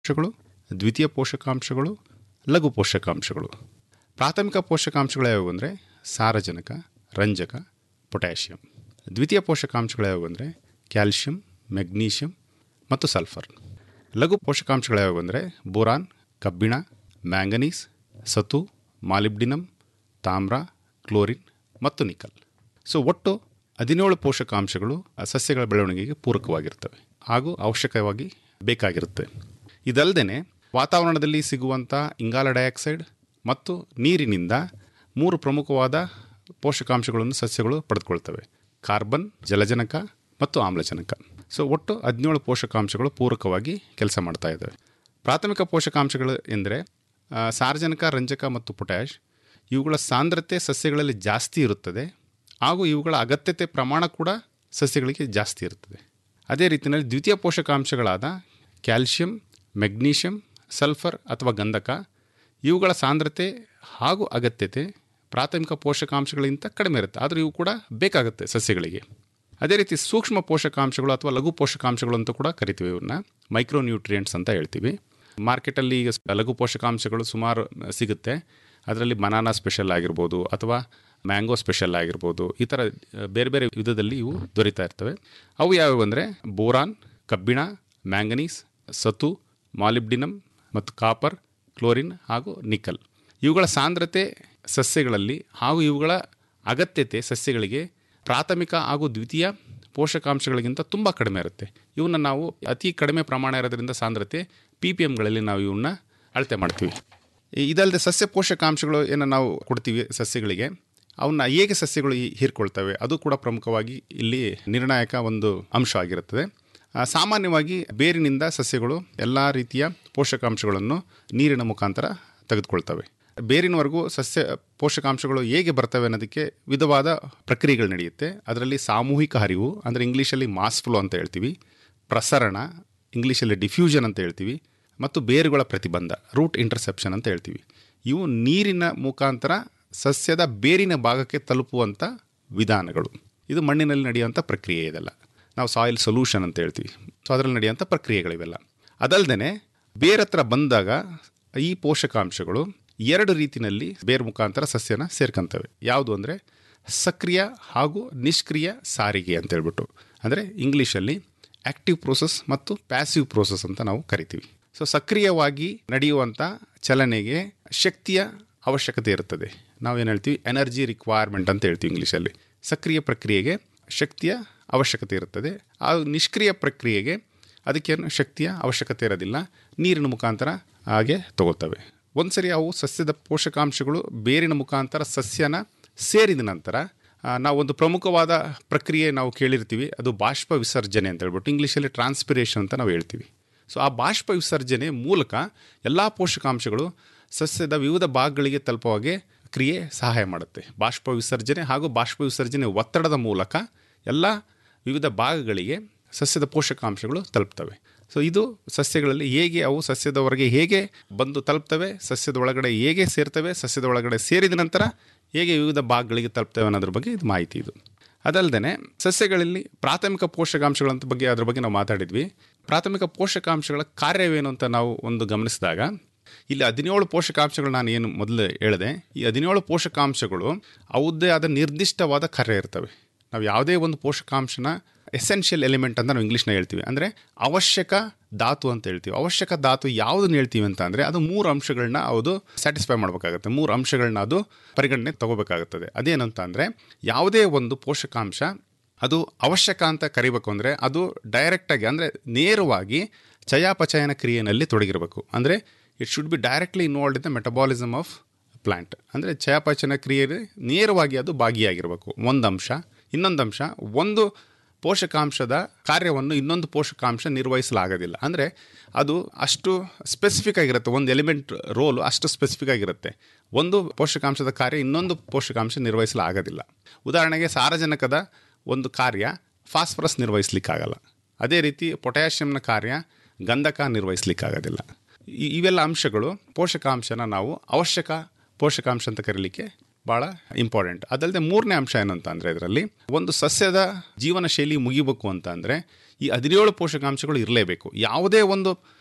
ಪೋಷಕಾಂಶಗಳು ದ್ವಿತೀಯ ಪೋಷಕಾಂಶಗಳು ಲಘು ಪೋಷಕಾಂಶಗಳು ಪ್ರಾಥಮಿಕ ಪೋಷಕಾಂಶಗಳು ಯಾವುವು ಅಂದರೆ ಸಾರಜನಕ ರಂಜಕ ಪೊಟ್ಯಾಷಿಯಂ ದ್ವಿತೀಯ ಪೋಷಕಾಂಶಗಳು ಯಾವುವು ಅಂದರೆ ಕ್ಯಾಲ್ಶಿಯಂ ಮೆಗ್ನೀಷಿಯಂ ಮತ್ತು ಸಲ್ಫರ್ ಲಘು ಪೋಷಕಾಂಶಗಳು ಯಾವುವು ಅಂದರೆ ಬೋರಾನ್ ಕಬ್ಬಿಣ ಮ್ಯಾಂಗನೀಸ್ ಸತು ಮಾಲಿಬ್ಡಿನಮ್ ತಾಮ್ರ ಕ್ಲೋರಿನ್ ಮತ್ತು ನಿಕಲ್ ಸೊ ಒಟ್ಟು ಹದಿನೇಳು ಪೋಷಕಾಂಶಗಳು ಆ ಸಸ್ಯಗಳ ಬೆಳವಣಿಗೆಗೆ ಪೂರಕವಾಗಿರ್ತವೆ ಹಾಗೂ ಅವಶ್ಯಕವಾಗಿ ಬೇಕಾಗಿರುತ್ತೆ ಇದಲ್ಲದೆ ವಾತಾವರಣದಲ್ಲಿ ಸಿಗುವಂಥ ಇಂಗಾಲ ಡೈಆಕ್ಸೈಡ್ ಮತ್ತು ನೀರಿನಿಂದ ಮೂರು ಪ್ರಮುಖವಾದ ಪೋಷಕಾಂಶಗಳನ್ನು ಸಸ್ಯಗಳು ಪಡೆದುಕೊಳ್ತವೆ ಕಾರ್ಬನ್ ಜಲಜನಕ ಮತ್ತು ಆಮ್ಲಜನಕ ಸೊ ಒಟ್ಟು ಹದಿನೇಳು ಪೋಷಕಾಂಶಗಳು ಪೂರಕವಾಗಿ ಕೆಲಸ ಮಾಡ್ತಾ ಇದ್ದಾವೆ ಪ್ರಾಥಮಿಕ ಪೋಷಕಾಂಶಗಳು ಎಂದರೆ ಆ, ಸಾರಜನಕ ರಂಜಕ ಮತ್ತು ಪೊಟ್ಯಾಷ್ ಇವುಗಳ ಸಾಂದ್ರತೆ ಸಸ್ಯಗಳಲ್ಲಿ ಜಾಸ್ತಿ ಇರುತ್ತದೆ ಹಾಗೂ ಇವುಗಳ ಅಗತ್ಯತೆ ಪ್ರಮಾಣ ಕೂಡ ಸಸ್ಯಗಳಿಗೆ ಜಾಸ್ತಿ ಇರುತ್ತದೆ ಅದೇ ರೀತಿಯಲ್ಲಿ ದ್ವಿತೀಯ ಪೋಷಕಾಂಶಗಳಾದ ಕ್ಯಾಲ್ಶಿಯಂ ಮೆಗ್ನೀಷಿಯಂ ಸಲ್ಫರ್ ಅಥವಾ ಗಂಧಕ ಇವುಗಳ ಸಾಂದ್ರತೆ ಹಾಗೂ ಅಗತ್ಯತೆ ಪ್ರಾಥಮಿಕ ಪೋಷಕಾಂಶಗಳಿಗಿಂತ ಕಡಿಮೆ ಇರುತ್ತೆ ಆದರೂ ಇವು ಕೂಡ ಬೇಕಾಗುತ್ತೆ ಸಸ್ಯಗಳಿಗೆ ಅದೇ ರೀತಿ ಸೂಕ್ಷ್ಮ ಪೋಷಕಾಂಶಗಳು ಅಥವಾ ಲಘು ಪೋಷಕಾಂಶಗಳು ಅಂತ ಕೂಡ ಕರಿತೀವಿ ಇವನ್ನ ಮೈಕ್ರೋ ನ್ಯೂಟ್ರಿಯೆಂಟ್ಸ್ ಅಂತ ಹೇಳ್ತೀವಿ ಮಾರ್ಕೆಟಲ್ಲಿ ಈಗ ಸ್- ಲಘು ಪೋಷಕಾಂಶಗಳು ಸುಮಾರು ಸಿಗುತ್ತೆ ಅದರಲ್ಲಿ ಬನಾನಾ ಸ್ಪೆಷಲ್ ಆಗಿರ್ಬೋದು ಅಥವಾ ಮ್ಯಾಂಗೋ ಸ್ಪೆಷಲ್ ಆಗಿರ್ಬೋದು ಈ ಥರ ಆ, ಬೇರೆ ಬೇರೆ ವಿಧದಲ್ಲಿ ಇವು ದೊರೀತಾ ಇರ್ತವೆ ಅವು ಯಾವುವು ಅಂದರೆ ಬೋರಾನ್ ಕಬ್ಬಿಣ ಮ್ಯಾಂಗನೀಸ್ ಸತು ಮಾಲಿಬ್ಡಿನಮ್ ಮತ್ತು ಕಾಪರ್ ಕ್ಲೋರಿನ್ ಹಾಗೂ ನಿಕಲ್ ಇವುಗಳ ಸಾಂದ್ರತೆ ಸಸ್ಯಗಳಲ್ಲಿ ಹಾಗೂ ಇವುಗಳ ಅಗತ್ಯತೆ ಸಸ್ಯಗಳಿಗೆ ಪ್ರಾಥಮಿಕ ಹಾಗೂ ದ್ವಿತೀಯ ಪೋಷಕಾಂಶಗಳಿಗಿಂತ ತುಂಬ ಕಡಿಮೆ ಇರುತ್ತೆ ಇವನ್ನ ನಾವು ಅತಿ ಕಡಿಮೆ ಪ್ರಮಾಣ ಇರೋದ್ರಿಂದ ಸಾಂದ್ರತೆ ಪಿ ಪಿ ಎಮ್ಗಳಲ್ಲಿ ನಾವು ಇವನ್ನ ಅಳತೆ ಮಾಡ್ತೀವಿ ಈ- ಇದಲ್ಲದೆ ಸಸ್ಯ ಪೋಷಕಾಂಶಗಳು ಏನು ನಾವು ಕೊಡ್ತೀವಿ ಸಸ್ಯಗಳಿಗೆ ಅವನ್ನ ಹೇಗೆ ಸಸ್ಯಗಳು ಈ- ಹೀರ್ಕೊಳ್ತವೆ ಅದು ಕೂಡ ಪ್ರಮುಖವಾಗಿ ಇಲ್ಲಿ ನಿರ್ಣಾಯಕ ಒಂದು ಅಂಶ ಆಗಿರುತ್ತದೆ ಆ, ಸಾಮಾನ್ಯವಾಗಿ ಬೇರಿನಿಂದ ಸಸ್ಯಗಳು ಎಲ್ಲ ರೀತಿಯ ಪೋಷಕಾಂಶಗಳನ್ನು ನೀರಿನ ಮುಖಾಂತರ ತೆಗೆದುಕೊಳ್ತವೆ ಬೇರಿನವರೆಗೂ ಸಸ್ಯ ಪೋಷಕಾಂಶಗಳು ಹೇಗೆ ಬರ್ತವೆ ಅನ್ನೋದಕ್ಕೆ ವಿಧವಾದ ಪ್ರಕ್ರಿಯೆಗಳು ನಡೆಯುತ್ತೆ ಅದರಲ್ಲಿ ಸಾಮೂಹಿಕ ಹರಿವು ಅಂದರೆ ಇಂಗ್ಲೀಷಲ್ಲಿ ಮಾಸ್ ಫ್ಲೋ ಅಂತ ಹೇಳ್ತೀವಿ ಪ್ರಸರಣ ಇಂಗ್ಲೀಷಲ್ಲಿ ಡಿಫ್ಯೂಷನ್ ಅಂತ ಹೇಳ್ತೀವಿ ಮತ್ತು ಬೇರುಗಳ ಪ್ರತಿಬಂಧ ರೂಟ್ ಇಂಟರ್ಸೆಪ್ಷನ್ ಅಂತ ಹೇಳ್ತೀವಿ ಇವು ನೀರಿನ ಮುಖಾಂತರ ಸಸ್ಯದ ಬೇರಿನ ಭಾಗಕ್ಕೆ ತಲುಪುವಂಥ ವಿಧಾನಗಳು ಇದು ಮಣ್ಣಿನಲ್ಲಿ ನಡೆಯುವಂಥ ಪ್ರಕ್ರಿಯೆ ಇದೆಲ್ಲ ನಾವು ಸಾಯಿಲ್ ಸೊಲ್ಯೂಷನ್ ಅಂತ ಹೇಳ್ತೀವಿ ಸೊ ಅದರಲ್ಲಿ ನಡೆಯುವಂಥ ಪ್ರಕ್ರಿಯೆಗಳಿವೆಲ್ಲ ಅದಲ್ಲದೆ ಬೇರ್ ಹತ್ರ ಬಂದಾಗ ಈ ಪೋಷಕಾಂಶಗಳು ಎರಡು ರೀತಿಯಲ್ಲಿ ಬೇರ್ ಮುಖಾಂತರ ಸಸ್ಯನ ಸೇರ್ಕೊಂತವೆ ಯಾವುದು ಅಂದರೆ ಸಕ್ರಿಯ ಹಾಗೂ ನಿಷ್ಕ್ರಿಯ ಸಾರಿಗೆ ಅಂತ ಹೇಳ್ಬಿಟ್ಟು ಅಂದರೆ ಇಂಗ್ಲೀಷಲ್ಲಿ ಆಕ್ಟಿವ್ ಪ್ರೋಸೆಸ್ ಮತ್ತು ಪ್ಯಾಸಿವ್ ಪ್ರೋಸೆಸ್ ಅಂತ ನಾವು ಕರಿತೀವಿ ಸೊ ಸಕ್ರಿಯವಾಗಿ ನಡೆಯುವಂಥ ಚಲನೆಗೆ ಶಕ್ತಿಯ ಅವಶ್ಯಕತೆ ಇರುತ್ತದೆ ನಾವೇನು ಹೇಳ್ತೀವಿ ಎನರ್ಜಿ ರಿಕ್ವೈರ್ಮೆಂಟ್ ಅಂತ ಹೇಳ್ತೀವಿ ಇಂಗ್ಲೀಷಲ್ಲಿ ಸಕ್ರಿಯ ಪ್ರಕ್ರಿಯೆಗೆ ಶಕ್ತಿಯ ಅವಶ್ಯಕತೆ ಇರುತ್ತದೆ ಆ ನಿಷ್ಕ್ರಿಯ ಪ್ರಕ್ರಿಯೆಗೆ ಅದಕ್ಕೇನು ಶಕ್ತಿಯ ಅವಶ್ಯಕತೆ ಇರೋದಿಲ್ಲ ನೀರಿನ ಮುಖಾಂತರ ಹಾಗೆ ತಗೋತವೆ ಒಂದ್ಸರಿ ಅವು ಸಸ್ಯದ ಪೋಷಕಾಂಶಗಳು ಬೇರಿನ ಮುಖಾಂತರ ಸಸ್ಯನ ಸೇರಿದ ನಂತರ ಆ, ನಾವು ಒಂದು ಪ್ರಮುಖವಾದ ಪ್ರಕ್ರಿಯೆ ನಾವು ಕೇಳಿರ್ತೀವಿ ಅದು ಬಾಷ್ಪ ವಿಸರ್ಜನೆ ಅಂತ ಹೇಳ್ಬಿಟ್ಟು ಇಂಗ್ಲೀಷಲ್ಲಿ ಟ್ರಾನ್ಸ್ಪಿರೇಷನ್ ಅಂತ ನಾವು ಹೇಳ್ತೀವಿ ಸೊ ಆ ಬಾಷ್ಪ ವಿಸರ್ಜನೆ ಮೂಲಕ ಎಲ್ಲ ಪೋಷಕಾಂಶಗಳು ಸಸ್ಯದ ವಿವಿಧ ಭಾಗಗಳಿಗೆ ತಲುಪುವಾಗೆ ಕ್ರಿಯೆ ಸಹಾಯ ಮಾಡುತ್ತೆ ಬಾಷ್ಪ ವಿಸರ್ಜನೆ ಹಾಗೂ ಬಾಷ್ಪ ವಿಸರ್ಜನೆ ಒತ್ತಡದ ಮೂಲಕ ಎಲ್ಲ ವಿವಿಧ ಭಾಗಗಳಿಗೆ ಸಸ್ಯದ ಪೋಷಕಾಂಶಗಳು ತಲುಪ್ತವೆ ಸೊ ಇದು ಸಸ್ಯಗಳಲ್ಲಿ ಹೇಗೆ ಅವು ಸಸ್ಯದ ಹೊರಗೆ ಹೇಗೆ ಬಂದು ತಲುಪ್ತವೆ ಸಸ್ಯದ ಒಳಗಡೆ ಹೇಗೆ ಸೇರ್ತವೆ ಸಸ್ಯದ ಒಳಗಡೆ ಸೇರಿದ ನಂತರ ಹೇಗೆ ವಿವಿಧ ಭಾಗಗಳಿಗೆ ತಲುಪ್ತವೆ ಅನ್ನೋದ್ರ ಬಗ್ಗೆ ಇದು ಮಾಹಿತಿ ಇದು ಅದಲ್ಲದೆ ಸಸ್ಯಗಳಲ್ಲಿ ಪ್ರಾಥಮಿಕ ಪೋಷಕಾಂಶಗಳಂತ ಬಗ್ಗೆ ಅದ್ರ ಬಗ್ಗೆ ನಾವು ಮಾತಾಡಿದ್ವಿ ಪ್ರಾಥಮಿಕ ಪೋಷಕಾಂಶಗಳ ಕಾರ್ಯವೇನು ಅಂತ ನಾವು ಒಂದು ಗಮನಿಸಿದಾಗ ಇಲ್ಲಿ ಹದಿನೇಳು ಪೋಷಕಾಂಶಗಳು ನಾನು ಏನು ಮೊದಲು ಹೇಳಿದೆ ಈ ಹದಿನೇಳು ಪೋಷಕಾಂಶಗಳು ಅವದ್ದೇ ಆದ ನಿರ್ದಿಷ್ಟವಾದ ಕಾರ್ಯ ಇರ್ತವೆ ನಾವು ಯಾವುದೇ ಒಂದು ಪೋಷಕಾಂಶನ ಎಸೆನ್ಷಿಯಲ್ ಎಲಿಮೆಂಟ್ ಅಂತ ನಾವು ಇಂಗ್ಲೀಷ್ನ ಹೇಳ್ತೀವಿ ಅಂದರೆ ಅವಶ್ಯಕ ಧಾತು ಅಂತ ಹೇಳ್ತೀವಿ ಅವಶ್ಯಕ ಧಾತು ಯಾವುದನ್ನ ಹೇಳ್ತೀವಿ ಅಂತ ಅಂದರೆ ಅದು ಮೂರು ಅಂಶಗಳನ್ನ ಅದು ಸ್ಯಾಟಿಸ್ಫೈ ಮಾಡಬೇಕಾಗುತ್ತೆ ಮೂರು ಅಂಶಗಳನ್ನ ಅದು ಪರಿಗಣನೆ ತಗೋಬೇಕಾಗುತ್ತದೆ ಅದೇನಂತ ಅಂದರೆ ಯಾವುದೇ ಒಂದು ಪೋಷಕಾಂಶ ಅದು ಅವಶ್ಯಕ ಅಂತ ಕರಿಬೇಕು ಅಂದರೆ ಅದು ಡೈರೆಕ್ಟಾಗಿ ಅಂದರೆ ನೇರವಾಗಿ ಚಯಾಪಚಯನ ಕ್ರಿಯೆಯಲ್ಲಿ ತೊಡಗಿರಬೇಕು ಅಂದರೆ it should be directly involved in the metabolism of plant ಅಂದರೆ ಚಯಾಪಚಯನ ಕ್ರಿಯೆಯಲ್ಲಿ ನೇರವಾಗಿ ಅದು ಭಾಗಿಯಾಗಿರಬೇಕು ಒಂದು ಅಂಶ ಇನ್ನೊಂದು ಅಂಶ ಒಂದು ಪೋಷಕಾಂಶದ ಕಾರ್ಯವನ್ನು ಇನ್ನೊಂದು ಪೋಷಕಾಂಶ ನಿರ್ವಹಿಸಲಾಗೋದಿಲ್ಲ ಅಂದರೆ ಅದು ಅಷ್ಟು ಸ್ಪೆಸಿಫಿಕ್ ಆಗಿರುತ್ತೆ ಒಂದು ಎಲಿಮೆಂಟ್ ರೋಲು ಅಷ್ಟು ಸ್ಪೆಸಿಫಿಕ್ ಆಗಿರುತ್ತೆ ಒಂದು ಪೋಷಕಾಂಶದ ಕಾರ್ಯ ಇನ್ನೊಂದು ಪೋಷಕಾಂಶ ನಿರ್ವಹಿಸಲಾಗೋದಿಲ್ಲ ಉದಾಹರಣೆಗೆ ಸಾರಜನಕದ ಒಂದು ಕಾರ್ಯ ಫಾಸ್ಫರಸ್ ನಿರ್ವಹಿಸ್ಲಿಕ್ಕಾಗಲ್ಲ ಅದೇ ರೀತಿ ಪೊಟ್ಯಾಷಿಯಂನ ಕಾರ್ಯ ಗಂಧಕ ನಿರ್ವಹಿಸ್ಲಿಕ್ಕಾಗೋದಿಲ್ಲ ಈ- ಇವೆಲ್ಲ ಅಂಶಗಳು ಪೋಷಕಾಂಶನ ನಾವು ಅವಶ್ಯಕ ಪೋಷಕಾಂಶ ಅಂತ ಕರೀಲಿಕ್ಕೆ ಭಾಳ ಇಂಪಾರ್ಟೆಂಟ್ ಅದಲ್ಲದೆ ಮೂರನೇ ಅಂಶ ಏನಂತ ಅಂದರೆ ಇದರಲ್ಲಿ ಒಂದು ಸಸ್ಯದ ಜೀವನ ಶೈಲಿ ಮುಗಿಬೇಕು ಅಂತ ಅಂದರೆ ಈ ಹದಿನೇಳು ಪೋಷಕಾಂಶಗಳು ಇರಲೇಬೇಕು ಯಾವುದೇ ಒಂದು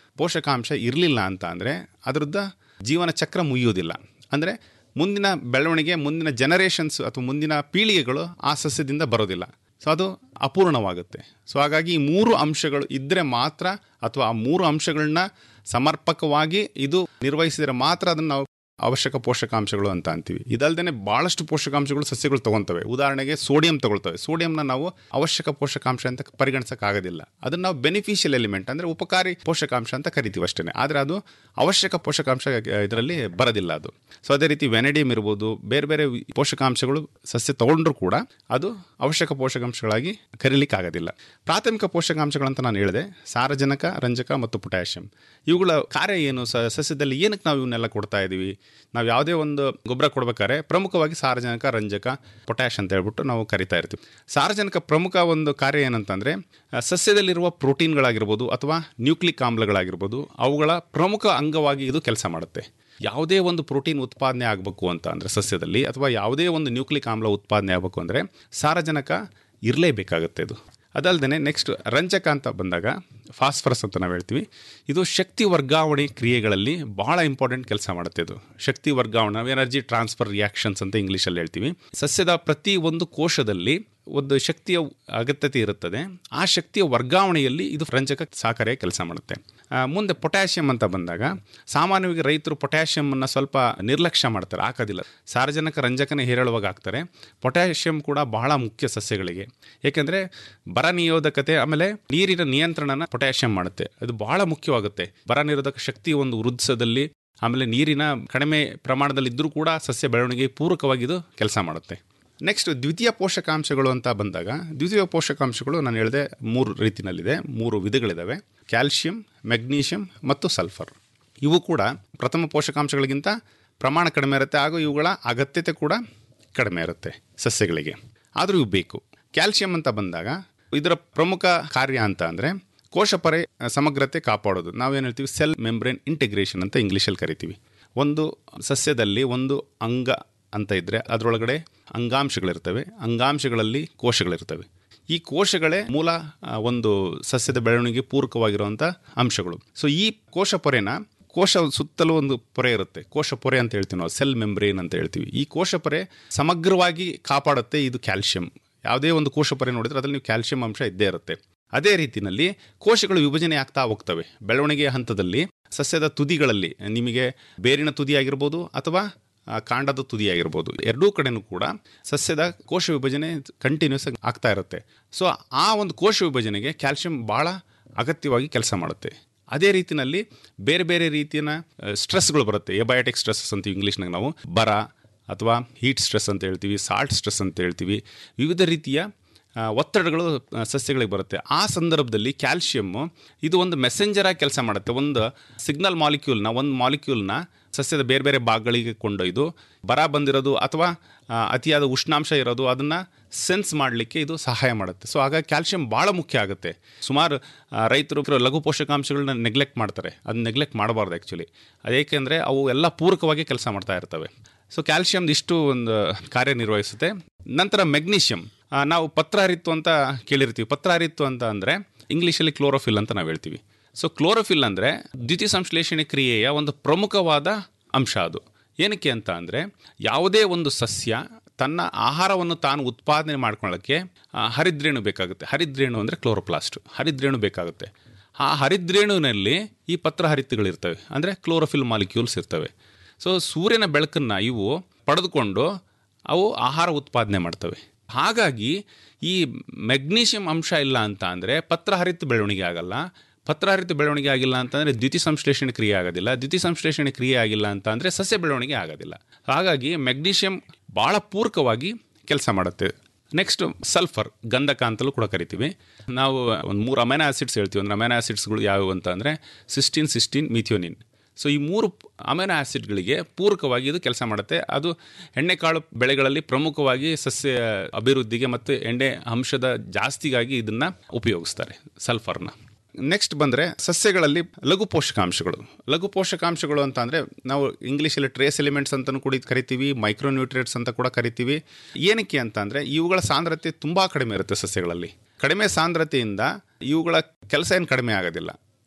ಪೋಷಕಾಂಶ ಇರಲಿಲ್ಲ ಅಂತ ಅಂದರೆ ಅದರದ್ದು ಜೀವನ ಚಕ್ರ ಮುಗಿಯೋದಿಲ್ಲ ಅಂದರೆ ಮುಂದಿನ ಬೆಳವಣಿಗೆ ಮುಂದಿನ ಜನರೇಷನ್ಸ್ ಅಥವಾ ಮುಂದಿನ ಪೀಳಿಗೆಗಳು ಆ ಸಸ್ಯದಿಂದ ಬರೋದಿಲ್ಲ ಸೊ ಅದು ಅಪೂರ್ಣವಾಗುತ್ತೆ ಸೊ ಹಾಗಾಗಿ ಈ ಮೂರು ಅಂಶಗಳು ಇದ್ದರೆ ಮಾತ್ರ ಅಥವಾ ಆ ಮೂರು ಅಂಶಗಳನ್ನ ಸಮರ್ಪಕವಾಗಿ ಇದು ನಿರ್ವಹಿಸಿದರೆ ಮಾತ್ರ ಅದನ್ನು ನಾವು ಅವಶ್ಯಕ ಪೋಷಕಾಂಶಗಳು ಅಂತ ಅಂತೀವಿ ಇದಲ್ದೇ ಭಾಳಷ್ಟು ಪೋಷಕಾಂಶಗಳು ಸಸ್ಯಗಳು ತಗೊಳ್ತವೆ ಉದಾಹರಣೆಗೆ ಸೋಡಿಯಂ ತಗೊಳ್ತವೆ ಸೋಡಿಯಂನ ನಾವು ಅವಶ್ಯಕ ಪೋಷಕಾಂಶ ಅಂತ ಪರಿಗಣಿಸೋಕ್ಕಾಗೋದಿಲ್ಲ ಅದನ್ನು ನಾವು ಬೆನಿಫಿಷಿಯಲ್ ಎಲಿಮೆಂಟ್ ಅಂದರೆ ಉಪಕಾರಿ ಪೋಷಕಾಂಶ ಅಂತ ಕರಿತೀವಿ ಅಷ್ಟೇ ಆದರೆ ಅದು ಅವಶ್ಯಕ ಪೋಷಕಾಂಶ ಇದರಲ್ಲಿ ಬರೋದಿಲ್ಲ ಅದು ಸೊ ಅದೇ ರೀತಿ ವೆನೆಡಿಯಂ ಇರ್ಬೋದು ಬೇರೆ ಬೇರೆ ಪೋಷಕಾಂಶಗಳು ಸಸ್ಯ ತಗೊಂಡ್ರೂ ಕೂಡ ಅದು ಅವಶ್ಯಕ ಪೋಷಕಾಂಶಗಳಾಗಿ ಕರೀಲಿಕ್ಕಾಗೋದಿಲ್ಲ ಪ್ರಾಥಮಿಕ ಪೋಷಕಾಂಶಗಳಂತ ನಾನು ಹೇಳಿದೆ ಸಾರಜನಕ ರಂಜಕ ಮತ್ತು ಪೊಟ್ಯಾಷಿಯಂ ಇವುಗಳ ಕಾರ್ಯ ಏನು ಸ ಸಸ್ಯದಲ್ಲಿ ಏನಕ್ಕೆ ನಾವು ಇವನ್ನೆಲ್ಲ ಕೊಡ್ತಾ ಇದ್ದೀವಿ ನಾವು ಯಾವುದೇ ಒಂದು ಗೊಬ್ಬರ ಕೊಡ್ಬೇಕಾದ್ರೆ ಪ್ರಮುಖವಾಗಿ ಸಾರಜನಕ ರಂಜಕ ಪೊಟ್ಯಾಷ್ ಅಂತ ಹೇಳ್ಬಿಟ್ಟು ನಾವು ಕರಿತಾ ಇರ್ತೀವಿ ಸಾರಜನಕ ಪ್ರಮುಖ ಒಂದು ಕಾರ್ಯ ಏನಂತಂದರೆ ಸಸ್ಯದಲ್ಲಿರುವ ಪ್ರೋಟೀನ್ಗಳಾಗಿರ್ಬೋದು ಅಥವಾ ನ್ಯೂಕ್ಲಿಕ್ ಆಮ್ಲಗಳಾಗಿರ್ಬೋದು ಅವುಗಳ ಪ್ರಮುಖ ಅಂಗವಾಗಿ ಇದು ಕೆಲಸ ಮಾಡುತ್ತೆ ಯಾವುದೇ ಒಂದು ಪ್ರೋಟೀನ್ ಉತ್ಪಾದನೆ ಆಗಬೇಕು ಅಂತ ಅಂದರೆ ಸಸ್ಯದಲ್ಲಿ ಅಥವಾ ಯಾವುದೇ ಒಂದು ನ್ಯೂಕ್ಲಿಕ್ ಆಮ್ಲ ಉತ್ಪಾದನೆ ಆಗಬೇಕು ಅಂದರೆ ಸಾರಜನಕ ಇರಲೇಬೇಕಾಗುತ್ತೆ ಇದು ಅದಲ್ಲದೆ ನೆಕ್ಸ್ಟ್ ರಂಜಕ ಅಂತ ಬಂದಾಗ ಫಾಸ್ಫರಸ್ ಅಂತ ನಾವು ಹೇಳ್ತೀವಿ ಇದು ಶಕ್ತಿ ವರ್ಗಾವಣೆ ಕ್ರಿಯೆಗಳಲ್ಲಿ ಭಾಳ ಇಂಪಾರ್ಟೆಂಟ್ ಕೆಲಸ ಮಾಡುತ್ತೆ ಇದು ಶಕ್ತಿ ವರ್ಗಾವಣೆ ಎನರ್ಜಿ ಟ್ರಾನ್ಸ್ಫರ್ ರಿಯಾಕ್ಷನ್ಸ್ ಅಂತ ಇಂಗ್ಲೀಷಲ್ಲಿ ಹೇಳ್ತೀವಿ ಸಸ್ಯದ ಪ್ರತಿ ಒಂದು ಕೋಶದಲ್ಲಿ ಒಂದು ಶಕ್ತಿಯ ಅಗತ್ಯತೆ ಇರುತ್ತದೆ ಆ ಶಕ್ತಿಯ ವರ್ಗಾವಣೆಯಲ್ಲಿ ಇದು ರಂಜಕ ಸಹಕಾರಿಯಾಗಿ ಕೆಲಸ ಮಾಡುತ್ತೆ ಆ, ಮುಂದೆ ಪೊಟ್ಯಾಷಿಯಂ ಅಂತ ಬಂದಾಗ ಸಾಮಾನ್ಯವಾಗಿ ರೈತರು ಪೊಟ್ಯಾಷಿಯಮನ್ನು ಸ್ವಲ್ಪ ನಿರ್ಲಕ್ಷ್ಯ ಮಾಡ್ತಾರೆ ಹಾಕೋದಿಲ್ಲ ಸಾರಜನಕ ರಂಜಕನೇ ಹೇರಳವಾಗಿ ಹಾಕ್ತಾರೆ ಪೊಟ್ಯಾಷಿಯಂ ಕೂಡ ಬಹಳ ಮುಖ್ಯ ಸಸ್ಯಗಳಿಗೆ ಏಕೆಂದರೆ ಬರ ನಿರೋಧಕತೆ ಆಮೇಲೆ ನೀರಿನ ನಿಯಂತ್ರಣನ ಪೊಟ್ಯಾಷಿಯಂ ಮಾಡುತ್ತೆ ಅದು ಬಹಳ ಮುಖ್ಯವಾಗುತ್ತೆ ಬರ ನಿರೋಧಕ ಶಕ್ತಿ ಒಂದು ವೃದ್ಧಿಸೋದಲ್ಲಿ ಆಮೇಲೆ ನೀರಿನ ಕಡಿಮೆ ಪ್ರಮಾಣದಲ್ಲಿ ಇದ್ದರೂ ಕೂಡ ಸಸ್ಯ ಬೆಳವಣಿಗೆ ಪೂರಕವಾಗಿ ಇದು ಕೆಲಸ ಮಾಡುತ್ತೆ ನೆಕ್ಸ್ಟ್ ದ್ವಿತೀಯ ಪೋಷಕಾಂಶಗಳು ಅಂತ ಬಂದಾಗ ದ್ವಿತೀಯ ಪೋಷಕಾಂಶಗಳು ನಾನು ಹೇಳಿದೆ ಮೂರು ರೀತಿಯಲ್ಲಿದೆ ಮೂರು ವಿಧಗಳಿದ್ದಾವೆ ಕ್ಯಾಲ್ಶಿಯಂ ಮೆಗ್ನೀಷಿಯಂ ಮತ್ತು ಸಲ್ಫರ್ ಇವು ಕೂಡ ಪ್ರಥಮ ಪೋಷಕಾಂಶಗಳಿಗಿಂತ ಪ್ರಮಾಣ ಕಡಿಮೆ ಇರುತ್ತೆ ಹಾಗೂ ಇವುಗಳ ಅಗತ್ಯತೆ ಕೂಡ ಕಡಿಮೆ ಇರುತ್ತೆ ಸಸ್ಯಗಳಿಗೆ ಆದರೂ ಇವು ಬೇಕು ಕ್ಯಾಲ್ಶಿಯಂ ಅಂತ ಬಂದಾಗ ಇದರ ಪ್ರಮುಖ ಕಾರ್ಯ ಅಂತ ಅಂದರೆ ಕೋಶಪರೆ ಸಮಗ್ರತೆ ಕಾಪಾಡೋದು ನಾವೇನು ಹೇಳ್ತೀವಿ ಸೆಲ್ ಮೆಂಬ್ರೇನ್ ಇಂಟಿಗ್ರೇಷನ್ ಅಂತ ಇಂಗ್ಲೀಷಲ್ಲಿ ಕರಿತೀವಿ ಒಂದು ಸಸ್ಯದಲ್ಲಿ ಒಂದು ಅಂಗ ಅಂತ ಇದ್ದರೆ ಅದರೊಳಗಡೆ ಅಂಗಾಂಶಗಳಿರ್ತವೆ ಅಂಗಾಂಶಗಳಲ್ಲಿ ಕೋಶಗಳಿರ್ತವೆ ಈ ಕೋಶಗಳೇ ಮೂಲ ಆ, ಒಂದು ಸಸ್ಯದ ಬೆಳವಣಿಗೆ ಪೂರಕವಾಗಿರುವಂಥ ಅಂಶಗಳು ಸೊ ಈ ಕೋಶ ಪೊರೆನ ಕೋಶ ಸುತ್ತಲೂ ಒಂದು ಪೊರೆ ಇರುತ್ತೆ ಕೋಶ ಪೊರೆ ಅಂತ ಹೇಳ್ತೀವಿ ನಾವು ಸೆಲ್ ಮೆಂಬ್ರೇನ್ ಅಂತ ಹೇಳ್ತೀವಿ ಈ ಕೋಶ ಪೊರೆ ಸಮಗ್ರವಾಗಿ ಕಾಪಾಡುತ್ತೆ ಇದು ಕ್ಯಾಲ್ಶಿಯಂ ಯಾವುದೇ ಒಂದು ಕೋಶ ಪೊರೆ ನೋಡಿದ್ರೆ ಅದರಲ್ಲಿ ನೀವು ಕ್ಯಾಲ್ಶಿಯಂ ಅಂಶ ಇದ್ದೇ ಇರುತ್ತೆ ಅದೇ ರೀತಿಯಲ್ಲಿ ಕೋಶಗಳು ವಿಭಜನೆ ಆಗ್ತಾ ಹೋಗ್ತವೆ ಬೆಳವಣಿಗೆಯ ಹಂತದಲ್ಲಿ ಸಸ್ಯದ ತುದಿಗಳಲ್ಲಿ ನಿಮಗೆ ಬೇರಿನ ತುದಿ ಆಗಿರ್ಬೋದು ಅಥವಾ ಆ, ಕಾಂಡದ ತುದಿ ಆಗಿರ್ಬೋದು ಎರಡೂ ಕಡೆನೂ ಕೂಡ ಸಸ್ಯದ ಕೋಶ ವಿಭಜನೆ ಕಂಟಿನ್ಯೂಸ್ ಆಗ್ತಾ ಇರುತ್ತೆ ಸೊ ಆ ಒಂದು ಕೋಶ ವಿಭಜನೆಗೆ ಕ್ಯಾಲ್ಶಿಯಂ ಭಾಳ ಅಗತ್ಯವಾಗಿ ಕೆಲಸ ಮಾಡುತ್ತೆ ಅದೇ ರೀತಿಯಲ್ಲಿ ಬೇರೆ ಬೇರೆ ರೀತಿಯ ಸ್ಟ್ರೆಸ್ಗಳು ಬರುತ್ತೆ ಎಬಯೋಟಿಕ್ ಸ್ಟ್ರೆಸ್ಸಸ್ ಅಂತ ಇಂಗ್ಲೀಷ್ನಾಗ ನಾವು ಬರ ಅಥವಾ ಹೀಟ್ ಸ್ಟ್ರೆಸ್ ಅಂತ ಹೇಳ್ತೀವಿ ಸಾಲ್ಟ್ ಸ್ಟ್ರೆಸ್ ಅಂತ ಹೇಳ್ತೀವಿ ವಿವಿಧ ರೀತಿಯ ಆ, ಒತ್ತಡಗಳು ಆ, ಸಸ್ಯಗಳಿಗೆ ಬರುತ್ತೆ ಆ ಸಂದರ್ಭದಲ್ಲಿ ಕ್ಯಾಲ್ಶಿಯಮ್ಮು ಇದು ಒಂದು ಮೆಸೆಂಜರಾಗಿ ಕೆಲಸ ಮಾಡುತ್ತೆ ಒಂದು ಸಿಗ್ನಲ್ ಮಾಲಿಕ್ಯೂಲ್ನ ಒಂದು ಮಾಲಿಕ್ಯೂಲ್ನ ಸಸ್ಯದ ಬೇರೆ ಬೇರೆ ಭಾಗಗಳಿಗೆ ಕೊಂಡೊಯ್ದು ಬರ ಬಂದಿರೋದು ಅಥವಾ ಆ, ಅತಿಯಾದ ಉಷ್ಣಾಂಶ ಇರೋದು ಅದನ್ನು ಸೆನ್ಸ್ ಮಾಡಲಿಕ್ಕೆ ಇದು ಸಹಾಯ ಮಾಡುತ್ತೆ ಸೊ ಹಾಗಾಗಿ ಕ್ಯಾಲ್ಶಿಯಂ ಭಾಳ ಮುಖ್ಯ ಆಗುತ್ತೆ ಸುಮಾರು ಆ, ರೈತರು ಲಘು ಪೋಷಕಾಂಶಗಳನ್ನ ನೆಗ್ಲೆಕ್ಟ್ ಮಾಡ್ತಾರೆ ಅದನ್ನ ನೆಗ್ಲೆಕ್ಟ್ ಮಾಡಬಾರ್ದು ಆ್ಯಕ್ಚುಲಿ ಅದೇಕೆಂದರೆ ಅವು ಎಲ್ಲ ಪೂರಕವಾಗಿ ಕೆಲಸ ಮಾಡ್ತಾ ಇರ್ತವೆ ಸೊ ಕ್ಯಾಲ್ಶಿಯಮ್ದು ಇಷ್ಟು ಒಂದು ಕಾರ್ಯನಿರ್ವಹಿಸುತ್ತೆ ನಂತರ ಮೆಗ್ನೀಷಿಯಂ ಆ, ನಾವು ಪತ್ರಹರಿತ್ತು ಅಂತ ಕೇಳಿರ್ತೀವಿ ಪತ್ರಹರಿತ್ತು ಅಂತ ಅಂದರೆ ಇಂಗ್ಲೀಷಲ್ಲಿ ಕ್ಲೋರೋಫಿಲ್ ಅಂತ ನಾವು ಹೇಳ್ತೀವಿ ಸೊ ಕ್ಲೋರೋಫಿಲ್ ಅಂದರೆ ದ್ವಿತೀಯ ಸಂಶ್ಲೇಷಣೆ ಕ್ರಿಯೆಯ ಒಂದು ಪ್ರಮುಖವಾದ ಅಂಶ ಅದು ಏನಕ್ಕೆ ಅಂತ ಅಂದರೆ ಯಾವುದೇ ಒಂದು ಸಸ್ಯ ತನ್ನ ಆಹಾರವನ್ನು ತಾನು ಉತ್ಪಾದನೆ ಮಾಡ್ಕೊಳ್ಳೋಕ್ಕೆ ಆ, ಹರಿದ್ರೇಣು ಬೇಕಾಗುತ್ತೆ ಹರಿದ್ರೇಣು ಅಂದರೆ ಕ್ಲೋರೋಪ್ಲಾಸ್ಟ್ ಹರಿದ್ರೇಣು ಬೇಕಾಗುತ್ತೆ ಆ ಹರಿದ್ರೇಣುವಿನಲ್ಲಿ ಈ ಪತ್ರಹರಿತುಗಳಿರ್ತವೆ ಅಂದರೆ ಕ್ಲೋರೋಫಿಲ್ ಮಾಲಿಕ್ಯೂಲ್ಸ್ ಇರ್ತವೆ ಸೊ ಸೂರ್ಯನ ಬೆಳಕನ್ನು ಇವು ಪಡೆದುಕೊಂಡು ಅವು ಆಹಾರ ಉತ್ಪಾದನೆ ಮಾಡ್ತವೆ ಹಾಗಾಗಿ ಈ ಮೆಗ್ನೀಷಿಯಂ ಅಂಶ ಇಲ್ಲ ಅಂತ ಅಂದರೆ ಪತ್ರಹರಿತ ಬೆಳವಣಿಗೆ ಆಗಲ್ಲ ಪತ್ರಹರಿತ ಬೆಳವಣಿಗೆ ಆಗಿಲ್ಲ ಅಂತಂದರೆ ದ್ವಿತೀಯ ಸಂಶ್ಲೇಷಣೆ ಕ್ರಿಯೆ ಆಗೋದಿಲ್ಲ ದ್ವಿತೀಯ ಸಂಶ್ಲೇಷಣೆ ಕ್ರಿಯೆ ಆಗಿಲ್ಲ ಅಂತ ಅಂದರೆ ಸಸ್ಯ ಬೆಳವಣಿಗೆ ಆಗೋದಿಲ್ಲ ಹಾಗಾಗಿ ಮೆಗ್ನೀಷಿಯಂ ಭಾಳ ಪೂರಕವಾಗಿ ಕೆಲಸ ಮಾಡುತ್ತೆ ನೆಕ್ಸ್ಟ್ ಸಲ್ಫರ್ ಗಂಧಕ ಅಂತಲೂ ಕೂಡ ಕರಿತೀವಿ ನಾವು ಒಂದು ಮೂರು ಅಮೈನೋ ಆಸಿಡ್ಸ್ ಹೇಳ್ತೀವಿ ಅಂದ್ರೆ ಅಮೈನೋ ಆಸಿಡ್ಸ್ಗಳು ಯಾವುವು ಅಂತ ಅಂದರೆ ಸಿಸ್ಟೀನ್ ಸಿಸ್ಟೀನ್ ಮಿಥಿಯೋನಿನ್ ಸೊ ಈ ಮೂರು ಅಮೈನೋ ಆಸಿಡ್ಗಳಿಗೆ ಪೂರಕವಾಗಿ ಇದು ಕೆಲಸ ಮಾಡುತ್ತೆ ಅದು ಎಣ್ಣೆಕಾಳು ಬೆಳೆಗಳಲ್ಲಿ ಪ್ರಮುಖವಾಗಿ ಸಸ್ಯ ಅಭಿವೃದ್ಧಿಗೆ ಮತ್ತು ಎಣ್ಣೆ ಅಂಶದ ಜಾಸ್ತಿಗಾಗಿ ಇದನ್ನು ಉಪಯೋಗಿಸ್ತಾರೆ ಸಲ್ಫರ್ನ ನೆಕ್ಸ್ಟ್ ಬಂದರೆ ಸಸ್ಯಗಳಲ್ಲಿ ಲಘು ಪೋಷಕಾಂಶಗಳು ಲಘು ಪೋಷಕಾಂಶಗಳು ಅಂತ ಅಂದರೆ ನಾವು ಇಂಗ್ಲೀಷಲ್ಲಿ ಟ್ರೇಸ್ ಎಲಿಮೆಂಟ್ಸ್ ಅಂತಲೂ ಕೂಡ ಕರಿತೀವಿ ಮೈಕ್ರೋನ್ಯೂಟ್ರಿಯೇಟ್ಸ್ ಅಂತ ಕೂಡ ಕರಿತೀವಿ ಏನಕ್ಕೆ ಅಂತ ಅಂದರೆ ಇವುಗಳ ಸಾಂದ್ರತೆ ತುಂಬ ಕಡಿಮೆ ಇರುತ್ತೆ ಸಸ್ಯಗಳಲ್ಲಿ ಕಡಿಮೆ ಸಾಂದ್ರತೆಯಿಂದ ಇವುಗಳ ಕೆಲಸ ಏನು ಕಡಿಮೆ ಆಗೋದಿಲ್ಲ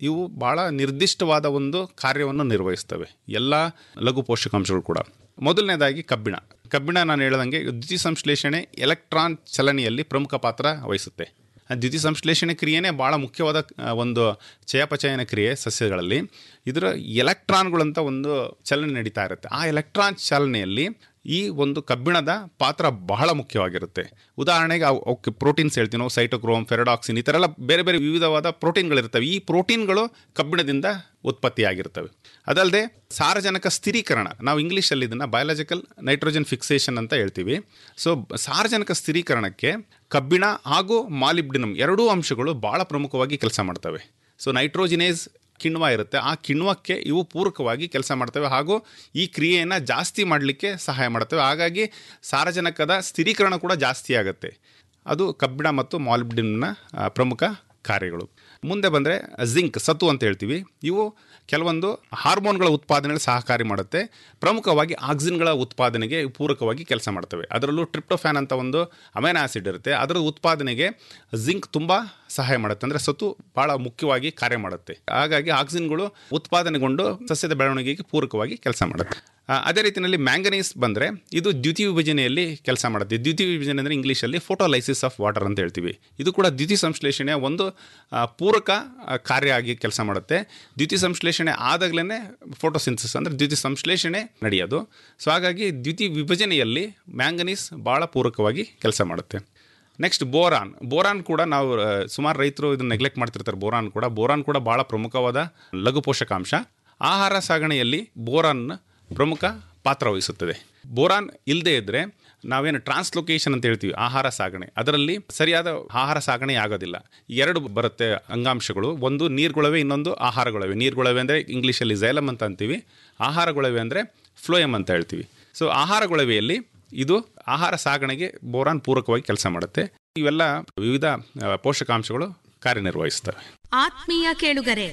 ಇವು ಭಾಳ ನಿರ್ದಿಷ್ಟವಾದ ಒಂದು ಕಾರ್ಯವನ್ನು ನಿರ್ವಹಿಸ್ತವೆ ಎಲ್ಲ ಲಘು ಪೋಷಕಾಂಶಗಳು ಕೂಡ ಮೊದಲನೇದಾಗಿ ಕಬ್ಬಿಣ ಕಬ್ಬಿಣ ನಾನು ಹೇಳ್ದಂಗೆ ದ್ಯುತಿ ಸಂಶ್ಲೇಷಣೆ ಎಲೆಕ್ಟ್ರಾನ್ ಚಲನೆಯಲ್ಲಿ ಪ್ರಮುಖ ಪಾತ್ರ ವಹಿಸುತ್ತೆ ಆ ದ್ಯುತಿ ಸಂಶ್ಲೇಷಣೆ ಕ್ರಿಯೆನೇ ಭಾಳ ಮುಖ್ಯವಾದ ಆ, ಒಂದು ಚಯಾಪಚಯನ ಕ್ರಿಯೆ ಸಸ್ಯಗಳಲ್ಲಿ ಇದರ ಎಲೆಕ್ಟ್ರಾನ್ಗಳಂತ ಒಂದು ಚಲನೆ ನಡೀತಾ ಇರುತ್ತೆ ಆ ಎಲೆಕ್ಟ್ರಾನ್ ಚಾಲನೆಯಲ್ಲಿ ಈ ಒಂದು ಕಬ್ಬಿಣದ ಪಾತ್ರ ಬಹಳ ಮುಖ್ಯವಾಗಿರುತ್ತೆ ಉದಾಹರಣೆಗೆ ಅವು ಅವಕ್ಕೆ ಪ್ರೋಟೀನ್ಸ್ ಹೇಳ್ತೀವಿ ನಾವು ಸೈಟೋಕ್ರೋಮ್ ಫೆರಡಾಕ್ಸಿನ್ ಈ ಥರ ಎಲ್ಲ ಬೇರೆ ಬೇರೆ ವಿವಿಧವಾದ ಪ್ರೋಟೀನ್ಗಳಿರ್ತವೆ ಈ ಪ್ರೋಟೀನ್ಗಳು ಕಬ್ಬಿಣದಿಂದ ಉತ್ಪತ್ತಿಯಾಗಿರ್ತವೆ ಅದಲ್ಲದೆ ಸಾರಜನಕ ಸ್ಥಿರೀಕರಣ ನಾವು ಇಂಗ್ಲೀಷಲ್ಲಿ ಇದನ್ನು ಬಯಾಲಜಿಕಲ್ ನೈಟ್ರೋಜನ್ ಫಿಕ್ಸೇಷನ್ ಅಂತ ಹೇಳ್ತೀವಿ ಸೊ ಸಾರಜನಕ ಸ್ಥಿರೀಕರಣಕ್ಕೆ ಕಬ್ಬಿಣ ಹಾಗೂ ಮಾಲಿಬ್ಡಿನಮ್ ಎರಡೂ ಅಂಶಗಳು ಭಾಳ ಪ್ರಮುಖವಾಗಿ ಕೆಲಸ ಮಾಡ್ತವೆ ಸೊ ನೈಟ್ರೋಜಿನೇಸ್ ಕಿಣ್ವ ಇರುತ್ತೆ ಆ ಕಿಣ್ವಕ್ಕೆ ಇವು ಪೂರಕವಾಗಿ ಕೆಲಸ ಮಾಡ್ತವೆ ಹಾಗೂ ಈ ಕ್ರಿಯೆಯನ್ನು ಜಾಸ್ತಿ ಮಾಡಲಿಕ್ಕೆ ಸಹಾಯ ಮಾಡ್ತವೆ ಹಾಗಾಗಿ ಸಾರಜನಕದ ಸ್ಥಿರೀಕರಣ ಕೂಡ ಜಾಸ್ತಿ ಆಗುತ್ತೆ ಅದು ಕಬ್ಬಿಣ ಮತ್ತು ಮಾಲಿಬ್ಡಿನ್ನ ಆ, ಪ್ರಮುಖ ಕಾರ್ಯಗಳು ಮುಂದೆ ಬಂದರೆ ಜಿಂಕ್ ಸತು ಅಂತ ಹೇಳ್ತೀವಿ ಇವು ಕೆಲವೊಂದು ಹಾರ್ಮೋನ್ಗಳ ಉತ್ಪಾದನೆಗೆ ಸಹಕಾರಿ ಮಾಡುತ್ತೆ ಪ್ರಮುಖವಾಗಿ ಆಕ್ಸಿನ್ಗಳ ಉತ್ಪಾದನೆಗೆ ಪೂರಕವಾಗಿ ಕೆಲಸ ಮಾಡ್ತವೆ ಅದರಲ್ಲೂ ಟ್ರಿಪ್ಟೋಫ್ಯಾನ್ ಅಂತ ಒಂದು ಅಮೈನೋ ಆಸಿಡ್ ಇರುತ್ತೆ ಅದರ ಉತ್ಪಾದನೆಗೆ ಜಿಂಕ್ ತುಂಬ ಸಹಾಯ ಮಾಡುತ್ತೆ ಅಂದರೆ ಸತು ಭಾಳ ಮುಖ್ಯವಾಗಿ ಕಾರ್ಯ ಮಾಡುತ್ತೆ ಹಾಗಾಗಿ ಆಕ್ಸಿನ್ಗಳು ಉತ್ಪಾದನೆಗೊಂಡು ಸಸ್ಯದ ಬೆಳವಣಿಗೆಗೆ ಪೂರಕವಾಗಿ ಕೆಲಸ ಮಾಡುತ್ತೆ ಆ, ಅದೇ ರೀತಿಯಲ್ಲಿ ಮ್ಯಾಂಗನೀಸ್ ಬಂದರೆ ಇದು ದ್ಯುತಿ ವಿಭಜನೆಯಲ್ಲಿ ಕೆಲಸ ಮಾಡುತ್ತೆ ದ್ಯುತಿ ವಿಭಜನೆ ಅಂದರೆ ಇಂಗ್ಲೀಷಲ್ಲಿ ಫೋಟೋಲೈಸಿಸ್ ಆಫ್ ವಾಟರ್ ಅಂತ ಹೇಳ್ತೀವಿ ಇದು ಕೂಡ ದ್ಯುತಿ ಸಂಶ್ಲೇಷಣೆಯ ಒಂದು ಆ, ಪೂರಕ ಆ, ಕಾರ್ಯ ಆಗಿ ಕೆಲಸ ಮಾಡುತ್ತೆ ದ್ಯುತಿ ಸಂಶ್ಲೇಷಣೆ ಆದಾಗಲೇ ಫೋಟೋಸಿಂಥಸಿಸ್ ಅಂದರೆ ದ್ಯುತಿ ಸಂಶ್ಲೇಷಣೆ ನಡೆಯೋದು ಸೊ ಹಾಗಾಗಿ ದ್ಯುತಿ ವಿಭಜನೆಯಲ್ಲಿ ಮ್ಯಾಂಗನೀಸ್ ಭಾಳ ಪೂರಕವಾಗಿ ಕೆಲಸ ಮಾಡುತ್ತೆ ನೆಕ್ಸ್ಟ್ ಬೋರಾನ್ ಬೋರಾನ್ ಕೂಡ ನಾವು ಆ, ಸುಮಾರು ರೈತರು ಇದನ್ನು ನೆಗ್ಲೆಕ್ಟ್ ಮಾಡ್ತಿರ್ತಾರೆ ಬೋರಾನ್ ಕೂಡ ಬೋರಾನ್ ಕೂಡ ಭಾಳ ಪ್ರಮುಖವಾದ ಲಘು ಪೋಷಕಾಂಶ ಆಹಾರ ಸಾಗಣೆಯಲ್ಲಿ ಬೋರಾನ್ ಪ್ರಮುಖ ಪಾತ್ರ ವಹಿಸುತ್ತದೆ ಬೋರಾನ್ ಇಲ್ಲದೆ ಇದ್ದರೆ ನಾವೇನು ಟ್ರಾನ್ಸ್ಲೊಕೇಶನ್ ಅಂತ ಹೇಳ್ತೀವಿ ಆಹಾರ ಸಾಗಣೆ ಅದರಲ್ಲಿ ಸರಿಯಾದ ಆಹಾರ ಸಾಗಣೆ ಆಗೋದಿಲ್ಲ ಎರಡು ಬರುತ್ತೆ ಅಂಗಾಂಶಗಳು ಒಂದು ನೀರುಗೊಳವೆ ಇನ್ನೊಂದು ಆಹಾರಗೊಳವೆ ನೀರುಗೊಳವೆ ಅಂದರೆ ಇಂಗ್ಲೀಷಲ್ಲಿ ಝೈಲಮ್ ಅಂತ ಅಂತೀವಿ ಆಹಾರಗೊಳವೆ ಅಂದರೆ ಫ್ಲೋಯಮ್ ಅಂತ ಹೇಳ್ತೀವಿ ಸೊ ಆಹಾರಗೊಳವೆಯಲ್ಲಿ ಇದು ಆಹಾರ ಸಾಗಣೆಗೆ ಬೋರಾನ್ ಪೂರಕವಾಗಿ ಕೆಲಸ ಮಾಡುತ್ತೆ ಇವೆಲ್ಲ ವಿವಿಧ ಆ, ಪೋಷಕಾಂಶಗಳು ಕಾರ್ಯನಿರ್ವಹಿಸ್ತವೆ ಆತ್ಮೀಯ ಕೇಳುಗರೆ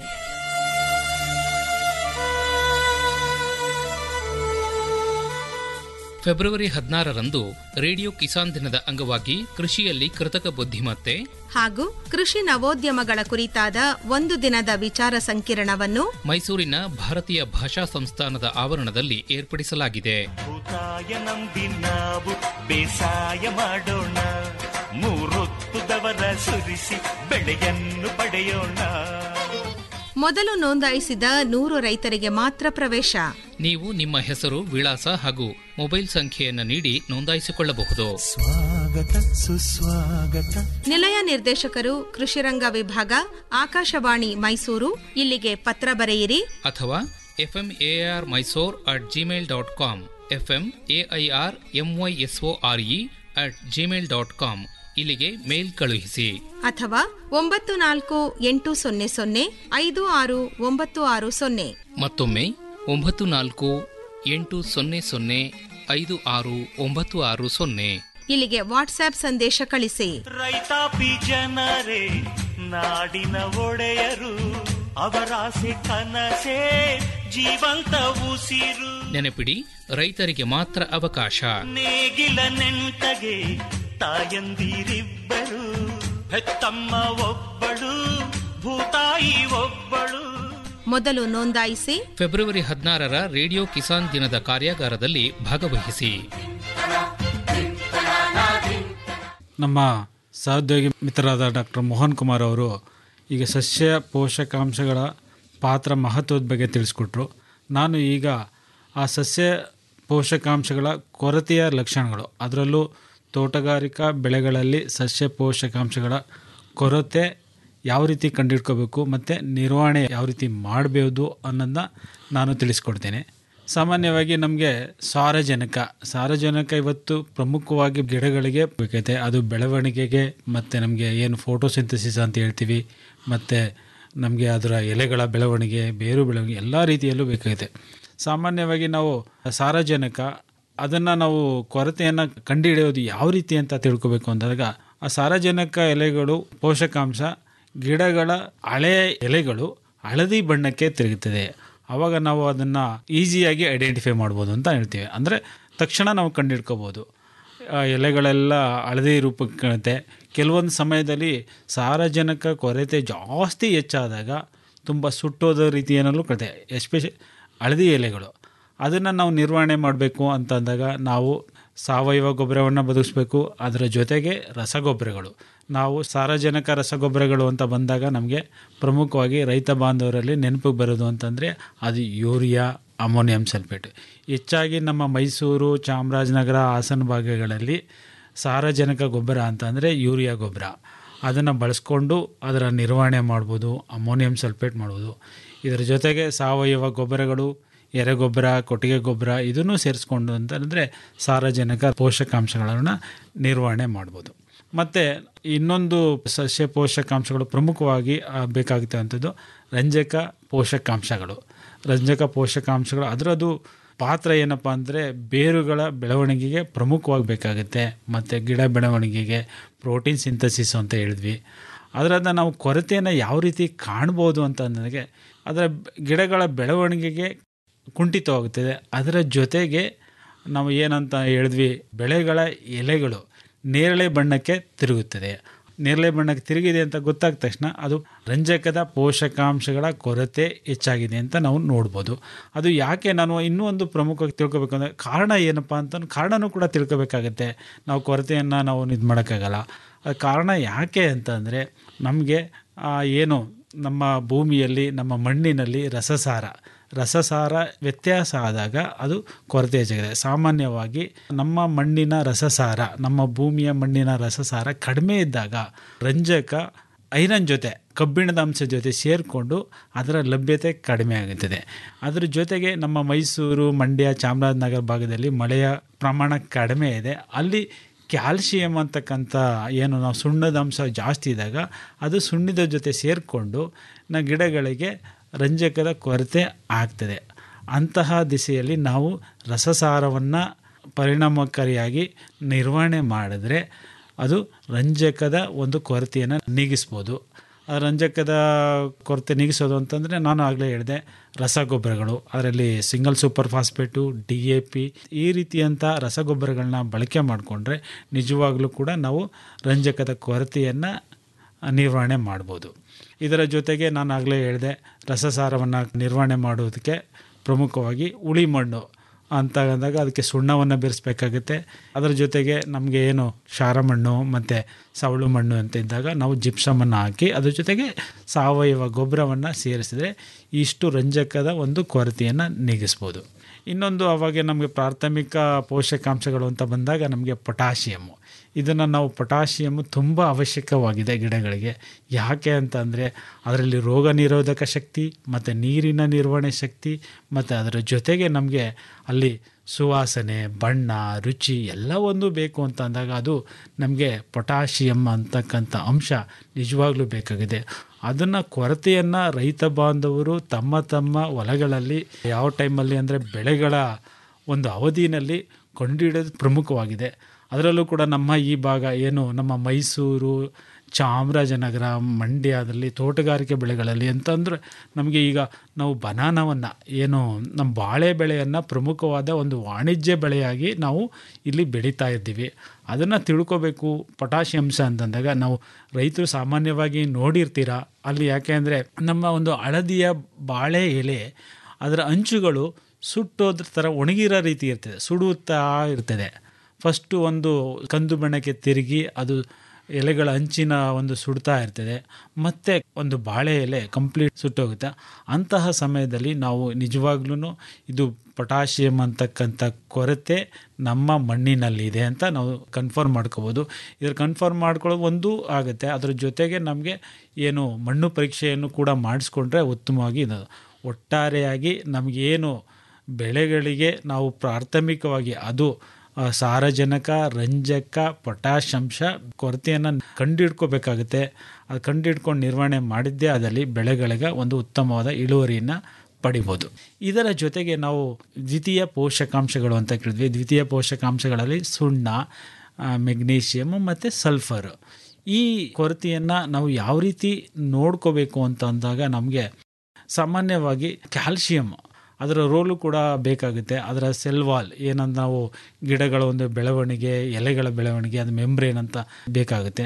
ಫೆಬ್ರವರಿ ಹದಿನಾರರಂದು ರೇಡಿಯೋ ಕಿಸಾನ್ ದಿನದ ಅಂಗವಾಗಿ ಕೃಷಿಯಲ್ಲಿ ಕೃತಕ ಬುದ್ಧಿಮತ್ತೆ ಹಾಗೂ ಕೃಷಿ ನವೋದ್ಯಮಗಳ ಕುರಿತಾದ ಒಂದು ದಿನದ ವಿಚಾರ ಸಂಕಿರಣವನ್ನು ಮೈಸೂರಿನ ಭಾರತೀಯ ಭಾಷಾ ಸಂಸ್ಥಾನದ ಆವರಣದಲ್ಲಿ ಏರ್ಪಡಿಸಲಾಗಿದೆ ಭೂತಾಯ ನಂಬಿ ನಾವು ಬೇಸಾಯ ಮಾಡೋಣ ಮೂರೊತ್ತುದವರ ಸುರಿಸಿ ಬೆಳೆಯನ್ನು ಪಡೆಯೋಣ ಮೊದಲು ನೋಂದಾಯಿಸಿದ ನೂರು ರೈತರಿಗೆ ಮಾತ್ರ ಪ್ರವೇಶ ನೀವು ನಿಮ್ಮ ಹೆಸರು ವಿಳಾಸ ಹಾಗೂ ಮೊಬೈಲ್ ಸಂಖ್ಯೆಯನ್ನು ನೀಡಿ ನೋಂದಾಯಿಸಿಕೊಳ್ಳಬಹುದು ಸ್ವಾಗತ ಸುಸ್ವಾಗತ ನಿಲಯ ನಿರ್ದೇಶಕರು ಕೃಷಿರಂಗ ವಿಭಾಗ ಆಕಾಶವಾಣಿ ಮೈಸೂರು ಇಲ್ಲಿಗೆ ಪತ್ರ ಬರೆಯಿರಿ ಅಥವಾ FM AR Mysore at Gmail dot com FM AIR M Y S O R E at Gmail dot com ಇಲ್ಲಿಗೆ ಮೇಲ್ ಕಳುಹಿಸಿ ಅಥವಾ ಒಂಬತ್ತು ನಾಲ್ಕು ಎಂಟು ಸೊನ್ನೆ ಸೊನ್ನೆ ಐದು ಆರು ಒಂಬತ್ತು ಆರು ಸೊನ್ನೆ ಮತ್ತೊಮ್ಮೆ ಒಂಬತ್ತು ನಾಲ್ಕು ಎಂಟು ಸೊನ್ನೆ ಸೊನ್ನೆ ಐದು ಆರು ಒಂಬತ್ತು ಆರು ಸೊನ್ನೆ ಇಲ್ಲಿಗೆ ವಾಟ್ಸ್ಆಪ್ ಸಂದೇಶ ಕಳಿಸಿ ರೈತಾಪಿ ಜನರೇ ನಾಡಿನ ಒಡೆಯರು ಅವರಾಸೆ ಕನಸೇ ಜೀವಂತ ಉಸಿರು ನೆನಪಿಡಿ ರೈತರಿಗೆ ಮಾತ್ರ ಅವಕಾಶ ನೇಗಿಲ ನೆಂಟಗೆ ತಾಯಂದಿರಿಬ್ಬರು ಹೆತ್ತಮ್ಮ ಒಬ್ಬಳು ಭೂತಾಯಿ ಒಬ್ಬಳು ಮೊದಲು ನೋಂದಾಯಿಸಿ ಫೆಬ್ರವರಿ ಹದಿನಾರರ ರೇಡಿಯೋ ಕಿಸಾನ್ ದಿನದ ಕಾರ್ಯಾಗಾರದಲ್ಲಿ ಭಾಗವಹಿಸಿ ನಮ್ಮ ಸಹೋದ್ಯೋಗಿ ಮಿತ್ರರಾದ ಡಾಕ್ಟರ್ ಮೋಹನ್ ಕುಮಾರ್ ಅವರು ಈಗ ಸಸ್ಯ ಪೋಷಕಾಂಶಗಳ ಪಾತ್ರ ಮಹತ್ವದ ಬಗ್ಗೆ ತಿಳಿಸ್ಕೊಟ್ರು ನಾನು ಈಗ ಆ ಸಸ್ಯ ಪೋಷಕಾಂಶಗಳ ಕೊರತೆಯ ಲಕ್ಷಣಗಳು ಅದರಲ್ಲೂ ತೋಟಗಾರಿಕಾ ಬೆಳೆಗಳಲ್ಲಿ ಸಸ್ಯ ಪೋಷಕಾಂಶಗಳ ಕೊರತೆ ಯಾವ ರೀತಿ ಕಂಡುಹಿಡ್ಕೋಬೇಕು ಮತ್ತು ನಿರ್ವಹಣೆ ಯಾವ ರೀತಿ ಮಾಡಬಹುದು ಅನ್ನೋದನ್ನ ನಾನು ತಿಳಿಸ್ಕೊಡ್ತೇನೆ ಸಾಮಾನ್ಯವಾಗಿ ನಮಗೆ ಸಾರಜನಕ ಸಾರಜನಕ ಇವತ್ತು ಪ್ರಮುಖವಾಗಿ ಗಿಡಗಳಿಗೆ ಬೇಕೈತೆ ಅದು ಬೆಳವಣಿಗೆಗೆ ಮತ್ತು ನಮಗೆ ಏನು ಫೋಟೋಸಿಂಥಸಿಸ್ ಅಂತ ಹೇಳ್ತೀವಿ ಮತ್ತು ನಮಗೆ ಅದರ ಎಲೆಗಳ ಬೆಳವಣಿಗೆ ಬೇರು ಬೆಳವಣಿಗೆ ಎಲ್ಲ ರೀತಿಯಲ್ಲೂ ಬೇಕಾಗಿದೆ ಸಾಮಾನ್ಯವಾಗಿ ನಾವು ಸಾರಜನಕ ಅದನ್ನು ನಾವು ಕೊರತೆಯನ್ನು ಕಂಡುಹಿಡಿಯೋದು ಯಾವ ರೀತಿ ಅಂತ ತಿಳ್ಕೊಬೇಕು ಅಂದಾಗ ಆ ಸಾರಜನಕ ಎಲೆಗಳು ಪೋಷಕಾಂಶ ಗಿಡಗಳ ಹಳೆಯ ಎಲೆಗಳು ಹಳದಿ ಬಣ್ಣಕ್ಕೆ ತಿರುಗುತ್ತದೆ ಆವಾಗ ನಾವು ಅದನ್ನು ಈಸಿಯಾಗಿ ಐಡೆಂಟಿಫೈ ಮಾಡ್ಬೋದು ಅಂತ ಹೇಳ್ತೀವಿ ಅಂದರೆ ತಕ್ಷಣ ನಾವು ಕಂಡುಹಿಡ್ಕೋಬೋದು ಆ ಎಲೆಗಳೆಲ್ಲ ಹಳದಿ ರೂಪಕ್ಕೆ ಕಾಣುತ್ತೆ ಕೆಲವೊಂದು ಸಮಯದಲ್ಲಿ ಸಾರಜನಕ ಕೊರತೆ ಜಾಸ್ತಿ ಹೆಚ್ಚಾದಾಗ ತುಂಬ ಸುಟ್ಟೋದ ರೀತಿಯಲ್ಲೂ ಕತೆ ಎಸ್ಪೆಷಲಿ ಹಳದಿ ಎಲೆಗಳು ಅದನ್ನು ನಾವು ನಿರ್ವಹಣೆ ಮಾಡಬೇಕು ಅಂತಂದಾಗ ನಾವು ಸಾವಯವ ಗೊಬ್ಬರವನ್ನು ಬದುಕಿಸ್ಬೇಕು ಅದರ ಜೊತೆಗೆ ರಸಗೊಬ್ಬರಗಳು ನಾವು ಸಾರಜನಕ ರಸಗೊಬ್ಬರಗಳು ಅಂತ ಬಂದಾಗ ನಮಗೆ ಪ್ರಮುಖವಾಗಿ ರೈತ ಬಾಂಧವರಲ್ಲಿ ನೆನಪಿಗೆ ಬರೋದು ಅಂತಂದರೆ ಅದು ಯೂರಿಯಾ ಅಮೋನಿಯಂ ಸಲ್ಫೇಟ್ ಹೆಚ್ಚಾಗಿ ನಮ್ಮ ಮೈಸೂರು ಚಾಮರಾಜನಗರ ಹಾಸನ ಭಾಗಗಳಲ್ಲಿ ಸಾರಜನಕ ಗೊಬ್ಬರ ಅಂತಂದರೆ ಯೂರಿಯಾ ಗೊಬ್ಬರ ಅದನ್ನು ಬಳಸ್ಕೊಂಡು ಅದರ ನಿರ್ವಹಣೆ ಮಾಡ್ಬೋದು ಅಮೋನಿಯಂ ಸಲ್ಫೇಟ್ ಮಾಡ್ಬೋದು ಇದರ ಜೊತೆಗೆ ಸಾವಯವ ಗೊಬ್ಬರಗಳು ಎರೆಗೊಬ್ಬರ ಕೊಟ್ಟಿಗೆ ಗೊಬ್ಬರ ಇದನ್ನು ಸೇರಿಸ್ಕೊಂಡು ಅಂತಂದರೆ ಸಾರಜನಕ ಪೋಷಕಾಂಶಗಳನ್ನು ನಿರ್ವಹಣೆ ಮಾಡ್ಬೋದು ಮತ್ತು ಇನ್ನೊಂದು ಸಸ್ಯ ಪೋಷಕಾಂಶಗಳು ಪ್ರಮುಖವಾಗಿ ಆ, ಬೇಕಾಗುತ್ತೆ ಅಂಥದ್ದು ರಂಜಕ ಪೋಷಕಾಂಶಗಳು ರಂಜಕ ಪೋಷಕಾಂಶಗಳು ಅದರದ್ದು ಪಾತ್ರ ಏನಪ್ಪ ಅಂದರೆ ಬೇರುಗಳ ಬೆಳವಣಿಗೆಗೆ ಪ್ರಮುಖವಾಗಿ ಬೇಕಾಗುತ್ತೆ ಮತ್ತು ಗಿಡ ಬೆಳವಣಿಗೆಗೆ ಪ್ರೋಟೀನ್ ಸಿಂಥಸಿಸ್ ಅಂತ ಹೇಳಿದ್ವಿ ಅದರಿಂದ ನಾವು ಕೊರತೆಯನ್ನು ಯಾವ ರೀತಿ ಕಾಣ್ಬೋದು ಅಂತ ನನಗೆ ಅದರ ಗಿಡಗಳ ಬೆಳವಣಿಗೆಗೆ ಕುಂಠಿತವಾಗುತ್ತದೆ ಅದರ ಜೊತೆಗೆ ನಾವು ಏನಂತ ಹೇಳಿದ್ವಿ ಬೆಳೆಗಳ ಎಲೆಗಳು ನೇರಳೆ ಬಣ್ಣಕ್ಕೆ ತಿರುಗುತ್ತದೆ ನೇರಳೆ ಬಣ್ಣಕ್ಕೆ ತಿರುಗಿದೆ ಅಂತ ಗೊತ್ತಾದ ತಕ್ಷಣ ಅದು ರಂಜಕದ ಪೋಷಕಾಂಶಗಳ ಕೊರತೆ ಹೆಚ್ಚಾಗಿದೆ ಅಂತ ನಾವು ನೋಡ್ಬೋದು ಅದು ಯಾಕೆ ನಾನು ಇನ್ನೂ ಒಂದು ಪ್ರಮುಖವಾಗಿ ತಿಳ್ಕೊಬೇಕು ಅಂದರೆ ಕಾರಣ ಏನಪ್ಪ ಅಂತ ಕಾರಣನೂ ಕೂಡ ತಿಳ್ಕೊಬೇಕಾಗತ್ತೆ ನಾವು ಕೊರತೆಯನ್ನು ನಾವು ಇದು ಮಾಡೋಕ್ಕಾಗಲ್ಲ ಅದು ಕಾರಣ ಯಾಕೆ ಅಂತಂದರೆ ನಮಗೆ ಏನು ನಮ್ಮ ಭೂಮಿಯಲ್ಲಿ ನಮ್ಮ ಮಣ್ಣಿನಲ್ಲಿ ರಸಸಾರ ರಸಸಾರ ವ್ಯತ್ಯಾಸ ಆದಾಗ ಅದು ಕೊರತೆ ಹೆಚ್ಚಾಗಿದೆ ಸಾಮಾನ್ಯವಾಗಿ ನಮ್ಮ ಮಣ್ಣಿನ ರಸಸಾರ ನಮ್ಮ ಭೂಮಿಯ ಮಣ್ಣಿನ ರಸಸಾರ ಕಡಿಮೆ ಇದ್ದಾಗ ರಂಜಕ ಐರನ್ ಜೊತೆ ಕಬ್ಬಿಣದ ಅಂಶ ಜೊತೆ ಸೇರಿಕೊಂಡು ಅದರ ಲಭ್ಯತೆ ಕಡಿಮೆ ಆಗುತ್ತದೆ ಅದರ ಜೊತೆಗೆ ನಮ್ಮ ಮೈಸೂರು ಮಂಡ್ಯ ಚಾಮರಾಜನಗರ ಭಾಗದಲ್ಲಿ ಮಳೆಯ ಪ್ರಮಾಣ ಕಡಿಮೆ ಇದೆ ಅಲ್ಲಿ ಕ್ಯಾಲ್ಶಿಯಂ ಅಂತಕ್ಕಂಥ ಏನು ನಾವು ಸುಣ್ಣದ ಅಂಶ ಜಾಸ್ತಿ ಇದ್ದಾಗ ಅದು ಸುಣ್ಣದ ಜೊತೆ ಸೇರಿಕೊಂಡು ನ ಗಿಡಗಳಿಗೆ ರಂಜಕದ ಕೊರತೆ ಆಗ್ತದೆ ಅಂತಹ ದಿಸೆಯಲ್ಲಿ ನಾವು ರಸಸಾರವನ್ನು ಪರಿಣಾಮಕಾರಿಯಾಗಿ ನಿರ್ವಹಣೆ ಮಾಡಿದ್ರೆ ಅದು ರಂಜಕದ ಒಂದು ಕೊರತೆಯನ್ನು ನೀಗಿಸ್ಬೋದು ಆ ರಂಜಕದ ಕೊರತೆ ನೀಗಿಸೋದು ಅಂತಂದರೆ ನಾನು ಆಗಲೇ ಹೇಳಿದೆ ರಸಗೊಬ್ಬರಗಳು ಅದರಲ್ಲಿ single super phosphate D A P ಈ ರೀತಿಯಂಥ ರಸಗೊಬ್ಬರಗಳನ್ನ ಬಳಕೆ ಮಾಡಿಕೊಂಡ್ರೆ ನಿಜವಾಗ್ಲೂ ಕೂಡ ನಾವು ರಂಜಕದ ಕೊರತೆಯನ್ನು ನಿರ್ವಹಣೆ ಮಾಡ್ಬೋದು ಇದರ ಜೊತೆಗೆ ನಾನು ಆಗಲೇ ಹೇಳಿದೆ ರಸಸಾರವನ್ನು ನಿರ್ವಹಣೆ ಮಾಡೋದಕ್ಕೆ ಪ್ರಮುಖವಾಗಿ ಉಳಿ ಮಣ್ಣು ಅಂತ ಅಂದಾಗ ಅದಕ್ಕೆ ಸುಣ್ಣವನ್ನು ಬೆರೆಸ್ಬೇಕಾಗುತ್ತೆ ಅದರ ಜೊತೆಗೆ ನಮಗೆ ಏನು ಕ್ಷಾರ ಮಣ್ಣು ಮತ್ತು ಸವಳು ಮಣ್ಣು ಅಂತ ಇದ್ದಾಗ ನಾವು ಜಿಪ್ಸಮನ್ನು ಹಾಕಿ ಅದ್ರ ಜೊತೆಗೆ ಸಾವಯವ ಗೊಬ್ಬರವನ್ನು ಸೇರಿಸಿದ್ರೆ ಇಷ್ಟು ರಂಜಕದ ಒಂದು ಕೊರತೆಯನ್ನು ನೀಗಿಸ್ಬೋದು ಇನ್ನೊಂದು ಅವಾಗ ನಮಗೆ ಪ್ರಾಥಮಿಕ ಪೋಷಕಾಂಶಗಳು ಅಂತ ಬಂದಾಗ ನಮಗೆ ಪೊಟ್ಯಾಷಿಯಮ್ಮು ಇದನ್ನು ನಾವು ಪೊಟ್ಯಾಷಿಯಮ್ಮು ತುಂಬ ಅವಶ್ಯಕವಾಗಿದೆ ಗಿಡಗಳಿಗೆ ಯಾಕೆ ಅಂತ ಅಂದರೆ ಅದರಲ್ಲಿ ರೋಗ ನಿರೋಧಕ ಶಕ್ತಿ ಮತ್ತು ನೀರಿನ ನಿರ್ವಹಣೆ ಶಕ್ತಿ ಮತ್ತು ಅದರ ಜೊತೆಗೆ ನಮಗೆ ಅಲ್ಲಿ ಸುವಾಸನೆ ಬಣ್ಣ ರುಚಿ ಎಲ್ಲ ಒಂದು ಬೇಕು ಅಂತ ಅಂದಾಗ ಅದು ನಮಗೆ ಪೊಟ್ಯಾಷಿಯಮ್ ಅಂತಕ್ಕಂಥ ಅಂಶ ನಿಜವಾಗ್ಲೂ ಬೇಕಾಗಿದೆ ಅದನ್ನು ಕೊರತೆಯನ್ನು ರೈತ ಬಾಂಧವರು ತಮ್ಮ ತಮ್ಮ ಹೊಲಗಳಲ್ಲಿ ಯಾವ ಟೈಮಲ್ಲಿ ಅಂದರೆ ಬೆಳೆಗಳ ಒಂದು ಅವಧಿನಲ್ಲಿ ಕಂಡುಹಿಡಿಯೋದು ಪ್ರಮುಖವಾಗಿದೆ ಅದರಲ್ಲೂ ಕೂಡ ನಮ್ಮ ಈ ಭಾಗ ಏನು ನಮ್ಮ ಮೈಸೂರು ಚಾಮರಾಜನಗರ ಮಂಡ್ಯದಲ್ಲಿ ತೋಟಗಾರಿಕೆ ಬೆಳೆಗಳಲ್ಲಿ ಅಂತಂದರೆ ನಮಗೆ ಈಗ ನಾವು ಬನಾನವನ್ನು ಏನು ನಮ್ಮ ಬಾಳೆ ಬೆಳೆಯನ್ನು ಪ್ರಮುಖವಾದ ಒಂದು ವಾಣಿಜ್ಯ ಬೆಳೆಯಾಗಿ ನಾವು ಇಲ್ಲಿ ಬೆಳೀತಾ ಇದ್ದೀವಿ ಅದನ್ನು ತಿಳ್ಕೊಬೇಕು ಪೊಟ್ಯಾಷಿಯಂಶ ಅಂತಂದಾಗ ನಾವು ರೈತರು ಸಾಮಾನ್ಯವಾಗಿ ನೋಡಿರ್ತೀರ ಅಲ್ಲಿ ಯಾಕೆ ಅಂದರೆ ನಮ್ಮ ಒಂದು ಹಳದಿಯ ಬಾಳೆ ಎಲೆ ಅದರ ಅಂಚುಗಳು ಸುಟ್ಟೋದ್ರ ಥರ ಒಣಗಿರೋ ರೀತಿ ಇರ್ತದೆ ಸುಡುತ್ತಾ ಇರ್ತದೆ ಫಸ್ಟು ಒಂದು ಕಂದು ಬಣ್ಣಕ್ಕೆ ತಿರುಗಿ ಅದು ಎಲೆಗಳ ಅಂಚಿನ ಒಂದು ಸುಡ್ತಾ ಇರ್ತದೆ ಮತ್ತು ಒಂದು ಬಾಳೆ ಎಲೆ ಕಂಪ್ಲೀಟ್ ಸುಟ್ಟೋಗುತ್ತೆ ಅಂತಹ ಸಮಯದಲ್ಲಿ ನಾವು ನಿಜವಾಗ್ಲೂ ಇದು ಪೊಟ್ಯಾಷಿಯಮ್ ಅಂತಕ್ಕಂಥ ಕೊರತೆ ನಮ್ಮ ಮಣ್ಣಿನಲ್ಲಿದೆ ಅಂತ ನಾವು ಕನ್ಫರ್ಮ್ ಮಾಡ್ಕೋಬೋದು ಇದ್ರ ಕನ್ಫರ್ಮ್ ಮಾಡ್ಕೊಳ್ಳೋದು ಒಂದು ಆಗುತ್ತೆ ಅದರ ಜೊತೆಗೆ ನಮಗೆ ಏನು ಮಣ್ಣು ಪರೀಕ್ಷೆಯನ್ನು ಕೂಡ ಮಾಡಿಸ್ಕೊಂಡ್ರೆ ಉತ್ತಮವಾಗಿ ಇದು ಒಟ್ಟಾರೆಯಾಗಿ ನಮಗೇನು ಬೆಳೆಗಳಿಗೆ ನಾವು ಪ್ರಾಥಮಿಕವಾಗಿ ಅದು ಆ, ಸಾರಜನಕ ರಂಜಕ ಪೊಟ್ಯಾಶ್ ಅಂಶ ಕೊರತೆಯನ್ನು ಕಂಡುಹಿಡ್ಕೋಬೇಕಾಗುತ್ತೆ ಅದು ಕಂಡುಹಿಡ್ಕೊಂಡು ನಿರ್ವಹಣೆ ಮಾಡಿದ್ದೇ ಆದಲ್ಲಿ ಬೆಳೆಗಳಿಗೆ ಒಂದು ಉತ್ತಮವಾದ ಇಳುವರಿಯನ್ನು ಪಡಿಬೋದು ಇದರ ಜೊತೆಗೆ ನಾವು ದ್ವಿತೀಯ ಪೋಷಕಾಂಶಗಳು ಅಂತ ಕೇಳಿದ್ವಿ ದ್ವಿತೀಯ ಪೋಷಕಾಂಶಗಳಲ್ಲಿ ಸುಣ್ಣ ಮೆಗ್ನೀಷಿಯಮ್ ಮತ್ತು ಸಲ್ಫರ್ ಈ ಕೊರತೆಯನ್ನು ನಾವು ಯಾವ ರೀತಿ ನೋಡ್ಕೋಬೇಕು ಅಂತ ಅಂದಾಗ ನಮಗೆ ಸಾಮಾನ್ಯವಾಗಿ ಕ್ಯಾಲ್ಶಿಯಮ್ ಅದರ ರೋಲು ಕೂಡ ಬೇಕಾಗುತ್ತೆ ಅದರ ಸೆಲ್ ವಾಲ್ ಏನಂತ ನಾವು ಗಿಡಗಳ ಒಂದು ಬೆಳವಣಿಗೆ ಎಲೆಗಳ ಬೆಳವಣಿಗೆ ಅದು ಮೆಂಬ್ರೇನ್ ಅಂತ ಬೇಕಾಗುತ್ತೆ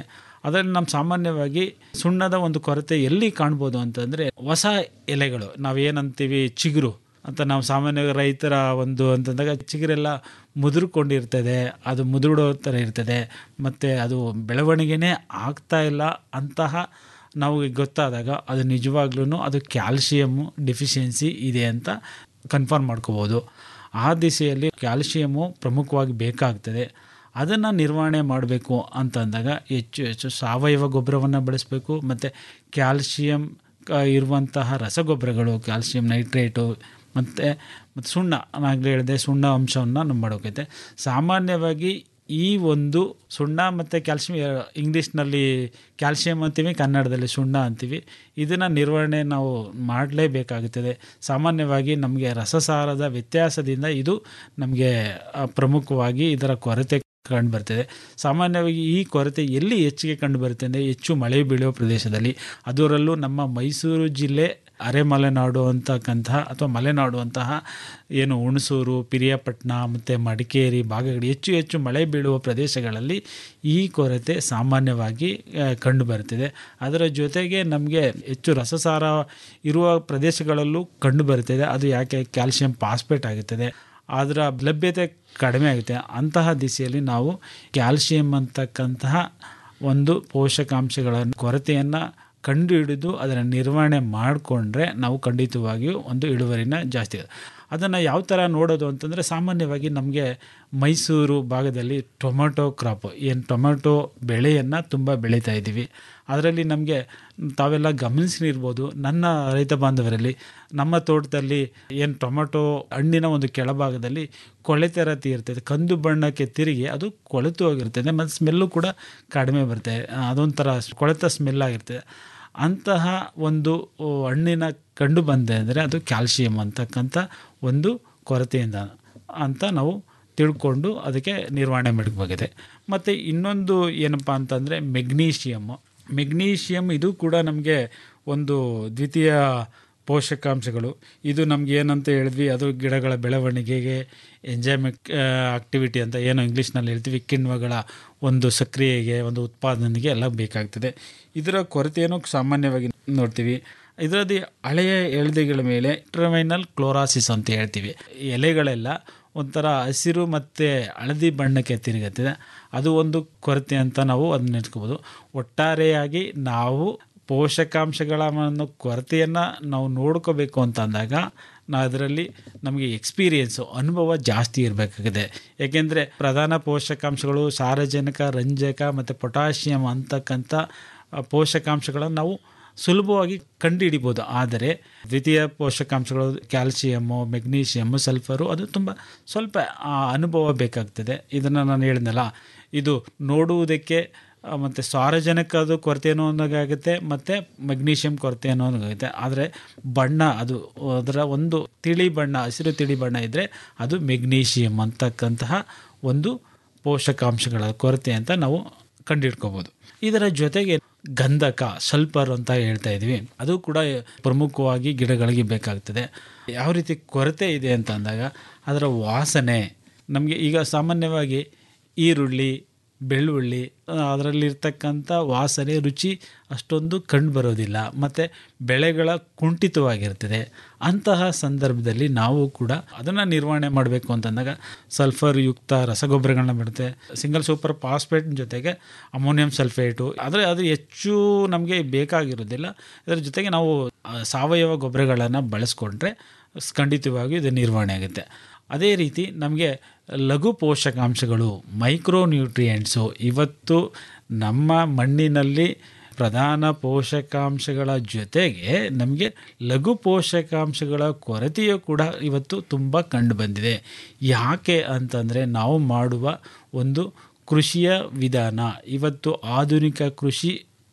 ಅದರಲ್ಲಿ ನಮ್ಮ ಸಾಮಾನ್ಯವಾಗಿ ಸುಣ್ಣದ ಒಂದು ಕೊರತೆ ಎಲ್ಲಿ ಕಾಣ್ಬೋದು ಅಂತಂದರೆ ಹೊಸ ಎಲೆಗಳು ನಾವೇನಂತೀವಿ ಚಿಗುರು ಅಂತ ನಾವು ಸಾಮಾನ್ಯವಾಗಿ ರೈತರ ಒಂದು ಅಂತಂದಾಗ ಚಿಗುರೆಲ್ಲ ಮುದುರ್ಕೊಂಡಿರ್ತದೆ ಅದು ಮುದುಡೋ ಥರ ಇರ್ತದೆ ಮತ್ತು ಅದು ಬೆಳವಣಿಗೆನೇ ಆಗ್ತಾ ಇಲ್ಲ ಅಂತಹ ನಾವು ಗೊತ್ತಾದಾಗ ಅದು ನಿಜವಾಗ್ಲೂ ಅದು ಕ್ಯಾಲ್ಶಿಯಮ್ಮು ಡಿಫಿಷಿಯನ್ಸಿ ಇದೆ ಅಂತ ಕನ್ಫರ್ಮ್ ಮಾಡ್ಕೋಬೋದು ಆ ದಿಸೆಯಲ್ಲಿ ಕ್ಯಾಲ್ಶಿಯಮ್ಮು ಪ್ರಮುಖವಾಗಿ ಬೇಕಾಗ್ತದೆ ಅದನ್ನು ನಿರ್ವಹಣೆ ಮಾಡಬೇಕು ಅಂತಂದಾಗ ಹೆಚ್ಚು ಹೆಚ್ಚು ಸಾವಯವ ಗೊಬ್ಬರವನ್ನು ಬಳಸಬೇಕು ಮತ್ತು ಕ್ಯಾಲ್ಶಿಯಂ ಕ- ಇರುವಂತಹ ರಸಗೊಬ್ಬರಗಳು ಕ್ಯಾಲ್ಶಿಯಂ ನೈಟ್ರೇಟು ಮತ್ತು ಮತ್ತು ಸುಣ್ಣ ನಾಗಲೇ ಹೇಳಿದೆ ಸುಣ್ಣ ಅಂಶವನ್ನು ನಾವು ಮಾಡೋಕೈತೆ ಸಾಮಾನ್ಯವಾಗಿ ಈ ಒಂದು ಸುಣ್ಣ ಮತ್ತು ಕ್ಯಾಲ್ಶಿಯಂ ಎ- ಇಂಗ್ಲೀಷ್ನಲ್ಲಿ ಕ್ಯಾಲ್ಶಿಯಂ ಅಂತೀವಿ ಕನ್ನಡದಲ್ಲಿ ಸುಣ್ಣ ಅಂತೀವಿ ಇದನ್ನು ನಿರ್ವಹಣೆ ನಾವು ಮಾಡಲೇಬೇಕಾಗುತ್ತದೆ ಸಾಮಾನ್ಯವಾಗಿ ನಮಗೆ ರಸಸಾರದ ವ್ಯತ್ಯಾಸದಿಂದ ಇದು ನಮಗೆ ಆ, ಪ್ರಮುಖವಾಗಿ ಇದರ ಕೊರತೆ ಕಂಡು ಬರ್ತದೆ ಸಾಮಾನ್ಯವಾಗಿ ಈ ಕೊರತೆ ಎಲ್ಲಿ ಹೆಚ್ಚಿಗೆ ಕಂಡು ಬರುತ್ತೆ ಅಂದರೆ ಹೆಚ್ಚು ಮಳೆ ಬೀಳುವ ಪ್ರದೇಶದಲ್ಲಿ ಅದರಲ್ಲೂ ನಮ್ಮ ಮೈಸೂರು ಜಿಲ್ಲೆ ಅರೆಮಲೆನಾಡು ಅಂತಕ್ಕಂತಹ ಅಥವಾ ಮಲೆನಾಡು ಅಂತಹ ಏನು ಹುಣಸೂರು ಪಿರಿಯಾಪಟ್ಟಣ ಮತ್ತು ಮಡಿಕೇರಿ ಭಾಗಗಳು ಹೆಚ್ಚು ಹೆಚ್ಚು ಮಳೆ ಬೀಳುವ ಪ್ರದೇಶಗಳಲ್ಲಿ ಈ ಕೊರತೆ ಸಾಮಾನ್ಯವಾಗಿ ಆ, ಕಂಡು ಬರುತ್ತದೆ ಅದರ ಜೊತೆಗೆ ನಮಗೆ ಹೆಚ್ಚು ರಸಸಾರ ಇರುವ ಪ್ರದೇಶಗಳಲ್ಲೂ ಕಂಡು ಬರುತ್ತದೆ ಅದು ಯಾಕೆ ಕ್ಯಾಲ್ಶಿಯಂ ಪಾಸ್ಪೇಟ್ ಆಗುತ್ತದೆ ಅದರ ಲಭ್ಯತೆ ಕಡಿಮೆ ಆಗುತ್ತೆ ಅಂತಹ ದಿಸೆಯಲ್ಲಿ ನಾವು ಕ್ಯಾಲ್ಶಿಯಂ ಅಂತಕ್ಕಂತಹ ಒಂದು ಪೋಷಕಾಂಶಗಳ ಕೊರತೆಯನ್ನು ಕಂಡುಹಿಡಿದು ಅದರ ನಿರ್ವಹಣೆ ಮಾಡಿಕೊಂಡ್ರೆ ನಾವು ಖಂಡಿತವಾಗಿಯೂ ಒಂದು ಇಳುವರಿನ ಜಾಸ್ತಿ ಅದನ್ನು ಯಾವ ಥರ ನೋಡೋದು ಅಂತಂದರೆ ಸಾಮಾನ್ಯವಾಗಿ ನಮಗೆ ಮೈಸೂರು ಭಾಗದಲ್ಲಿ ಟೊಮೆಟೊ ಕ್ರಾಪ್ ಏನು ಟೊಮೆಟೊ ಬೆಳೆಯನ್ನು ತುಂಬ ಬೆಳೀತಾ ಇದ್ದೀವಿ ಅದರಲ್ಲಿ ನಮಗೆ ತಾವೆಲ್ಲ ಗಮನಿಸಿರ್ಬೋದು ನನ್ನ ರೈತ ಬಾಂಧವರಲ್ಲಿ ನಮ್ಮ ತೋಟದಲ್ಲಿ ಏನು ಟೊಮೆಟೊ ಹಣ್ಣಿನ ಒಂದು ಕೆಳಭಾಗದಲ್ಲಿ ಕೊಳೆತೆ ರೀತಿ ಇರ್ತದೆ ಕಂದು ಬಣ್ಣಕ್ಕೆ ತಿರುಗಿ ಅದು ಕೊಳೆತು ಹೋಗಿರ್ತದೆ ಮತ್ತು ಸ್ಮೆಲ್ಲು ಕೂಡ ಕಡಿಮೆ ಬರುತ್ತೆ ಅದೊಂಥರ ಕೊಳೆತ ಸ್ಮೆಲ್ ಆಗಿರ್ತದೆ ಅಂತಹ ಒಂದು ಓ, ಹಣ್ಣಿನ ಕಂಡು ಬಂದೆ ಅಂದರೆ ಅದು ಕ್ಯಾಲ್ಶಿಯಂ ಅಂತಕ್ಕಂಥ ಒಂದು ಕೊರತೆಯಿಂದ ಅಂತ ನಾವು ತಿಳ್ಕೊಂಡು ಅದಕ್ಕೆ ನಿರ್ವಹಣೆ ಮಾಡಬೇಕಾಗಿದೆ ಮತ್ತು ಇನ್ನೊಂದು ಏನಪ್ಪ ಅಂತಂದರೆ ಮೆಗ್ನೀಷಿಯಮ್ಮು ಮೆಗ್ನೀಷಿಯಮ್ ಇದು ಕೂಡ ನಮಗೆ ಒಂದು ದ್ವಿತೀಯ ಪೋಷಕಾಂಶಗಳು ಇದು ನಮ್ಗೆ ಏನಂತ ಹೇಳಿದ್ವಿ ಅದು ಗಿಡಗಳ ಬೆಳವಣಿಗೆಗೆ ಎಂಜಾಯ್ಮೆಂಟ್ ಆಕ್ಟಿವಿಟಿ ಅಂತ ಏನು ಇಂಗ್ಲೀಷ್ನಲ್ಲಿ ಹೇಳ್ತೀವಿ ಕಿಣ್ವಗಳ ಒಂದು ಸಕ್ರಿಯೆಗೆ ಒಂದು ಉತ್ಪಾದನೆಗೆ ಎಲ್ಲ ಬೇಕಾಗ್ತದೆ ಇದರ ಕೊರತೆಯನ್ನು ಸಾಮಾನ್ಯವಾಗಿ ನೋಡ್ತೀವಿ ಇದರಲ್ಲಿ ಹಳೆಯ ಎಳೆದೆಗಳ ಮೇಲೆ ಟ್ರಮೈನಲ್ ಕ್ಲೋರಾಸಿಸ್ ಅಂತ ಹೇಳ್ತೀವಿ ಎಲೆಗಳೆಲ್ಲ ಒಂಥರ ಹಸಿರು ಮತ್ತು ಹಳದಿ ಬಣ್ಣಕ್ಕೆ ತಿರುಗುತ್ತದೆ ಅದು ಒಂದು ಕೊರತೆ ಅಂತ ನಾವು ಅದನ್ನ ನೆನೆಸ್ಕೋಬೋದು ಒಟ್ಟಾರೆಯಾಗಿ ನಾವು ಪೋಷಕಾಂಶಗಳ ಒಂದು ಕೊರತೆಯನ್ನು ನಾವು ನೋಡ್ಕೋಬೇಕು ಅಂತ ಅಂದಾಗ ನಾ ಅದರಲ್ಲಿ ನಮಗೆ ಎಕ್ಸ್ಪೀರಿಯೆನ್ಸು ಅನುಭವ ಜಾಸ್ತಿ ಇರಬೇಕಾಗಿದೆ ಏಕೆಂದರೆ ಪ್ರಧಾನ ಪೋಷಕಾಂಶಗಳು ಸಾರಜನಕ ರಂಜಕ ಮತ್ತು ಪೊಟ್ಯಾಷಿಯಂ ಅಂತಕ್ಕಂಥ ಆ, ಪೋಷಕಾಂಶಗಳನ್ನು ನಾವು ಸುಲಭವಾಗಿ ಕಂಡುಹಿಡಿಬೋದು ಆದರೆ ದ್ವಿತೀಯ ಪೋಷಕಾಂಶಗಳು ಕ್ಯಾಲ್ಸಿಯಮ್ಮು ಮೆಗ್ನೀಷಿಯಮ್ಮು ಸಲ್ಫರು ಅದು ತುಂಬ ಸ್ವಲ್ಪ ಆ, ಅನುಭವ ಬೇಕಾಗ್ತದೆ ಇದನ್ನು ನಾನು ಹೇಳಿದ್ನಲ್ಲ ಇದು ನೋಡುವುದಕ್ಕೆ ಮತ್ತು ಸಾರಜನಕದ ಕೊರತೆ ಅನ್ನೋದಾಗುತ್ತೆ ಮತ್ತು ಮೆಗ್ನೀಷಿಯಂ ಕೊರತೆ ಅನ್ನೋದಾಗುತ್ತೆ ಆದರೆ ಬಣ್ಣ ಅದು ಅದರ ಒಂದು ತಿಳಿ ಬಣ್ಣ ಹಸಿರು ತಿಳಿ ಬಣ್ಣ ಇದ್ದರೆ ಅದು ಮೆಗ್ನೀಷಿಯಂ ಅಂತಕ್ಕಂತಹ ಒಂದು ಪೋಷಕಾಂಶಗಳ ಕೊರತೆ ಅಂತ ನಾವು ಕಂಡುಹಿಡ್ಕೋಬೋದು ಇದರ ಜೊತೆಗೆ ಗಂಧಕ ಸಲ್ಫರ್ ಅಂತ ಹೇಳ್ತಾ ಇದ್ವಿ ಅದು ಕೂಡ ಪ್ರಮುಖವಾಗಿ ಗಿಡಗಳಿಗೆ ಬೇಕಾಗ್ತದೆ ಯಾವ ರೀತಿ ಕೊರತೆ ಇದೆ ಅಂತ ಅಂದಾಗ ಅದರ ವಾಸನೆ ನಮಗೆ ಈಗ ಸಾಮಾನ್ಯವಾಗಿ ಈರುಳ್ಳಿ ಬೆಳ್ಳುಳ್ಳಿ ಅದರಲ್ಲಿರ್ತಕ್ಕಂಥ ವಾಸನೆ ರುಚಿ ಅಷ್ಟೊಂದು ಕಂಡು ಬರೋದಿಲ್ಲ ಮತ್ತು ಬೆಳೆಗಳ ಕುಂಠಿತವಾಗಿರ್ತದೆ ಅಂತಹ ಸಂದರ್ಭದಲ್ಲಿ ನಾವು ಕೂಡ ಅದನ್ನು ನಿರ್ವಹಣೆ ಮಾಡಬೇಕು ಅಂತಂದಾಗ ಸಲ್ಫರ್ ಯುಕ್ತ ರಸಗೊಬ್ಬರಗಳನ್ನ ಬಿಡುತ್ತೆ ಸಿಂಗಲ್ ಸೂಪರ್ ಫಾಸ್ಫೇಟ್ ಜೊತೆಗೆ ಅಮೋನಿಯಂ ಸಲ್ಫೇಟು ಆದರೆ ಅದು ಹೆಚ್ಚು ನಮಗೆ ಬೇಕಾಗಿರೋದಿಲ್ಲ ಇದರ ಜೊತೆಗೆ ನಾವು ಆ, ಸಾವಯವ ಗೊಬ್ಬರಗಳನ್ನು ಬಳಸ್ಕೊಂಡ್ರೆ ಖಂಡಿತವಾಗಿ ಇದು ನಿರ್ವಹಣೆ ಆಗುತ್ತೆ ಅದೇ ರೀತಿ ನಮಗೆ ಲಘು ಪೋಷಕಾಂಶಗಳು ಮೈಕ್ರೋ ನ್ಯೂಟ್ರಿಯೆಂಟ್ಸು ಇವತ್ತು ನಮ್ಮ ಮಣ್ಣಿನಲ್ಲಿ ಪ್ರಧಾನ ಪೋಷಕಾಂಶಗಳ ಜೊತೆಗೆ ನಮಗೆ ಲಘು ಪೋಷಕಾಂಶಗಳ ಕೊರತೆಯೂ ಕೂಡ ಇವತ್ತು ತುಂಬ ಕಂಡು ಬಂದಿದೆ ಯಾಕೆ ಅಂತಂದರೆ ನಾವು ಮಾಡುವ ಒಂದು ಕೃಷಿಯ ವಿಧಾನ ಇವತ್ತು ಆಧುನಿಕ ಕೃಷಿ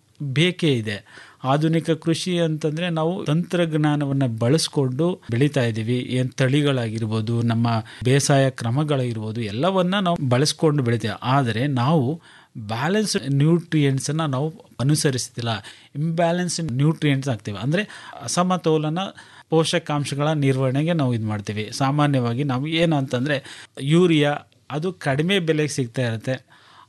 ಬೇಕೇ ಇದೆ ಆಧುನಿಕ ಕೃಷಿ ಅಂತಂದರೆ ನಾವು ತಂತ್ರಜ್ಞಾನವನ್ನು ಬಳಸ್ಕೊಂಡು ಬೆಳೀತಾ ಇದ್ದೀವಿ ಏನು ತಳಿಗಳಾಗಿರ್ಬೋದು ನಮ್ಮ ಬೇಸಾಯ ಕ್ರಮಗಳಿರ್ಬೋದು ಎಲ್ಲವನ್ನ ನಾವು ಬಳಸ್ಕೊಂಡು ಬೆಳಿತೀವಿ ಆದರೆ ನಾವು ಬ್ಯಾಲೆನ್ಸ್ ನ್ಯೂಟ್ರಿಯೆಂಟ್ಸನ್ನು ನಾವು ಅನುಸರಿಸ್ತಿಲ್ಲ ಇಂಬ್ಯಾಲೆನ್ಸ್ ನ್ಯೂಟ್ರಿಯೆಂಟ್ಸ್ ಆಗ್ತೀವಿ ಅಂದರೆ ಅಸಮತೋಲನ ಪೋಷಕಾಂಶಗಳ ನಿರ್ವಹಣೆಗೆ ನಾವು ಇದು ಮಾಡ್ತೀವಿ ಸಾಮಾನ್ಯವಾಗಿ ನಾವು ಏನು ಅಂತಂದರೆ ಯೂರಿಯಾ ಅದು ಕಡಿಮೆ ಬೆಲೆಗೆ ಸಿಗ್ತಾ ಇರುತ್ತೆ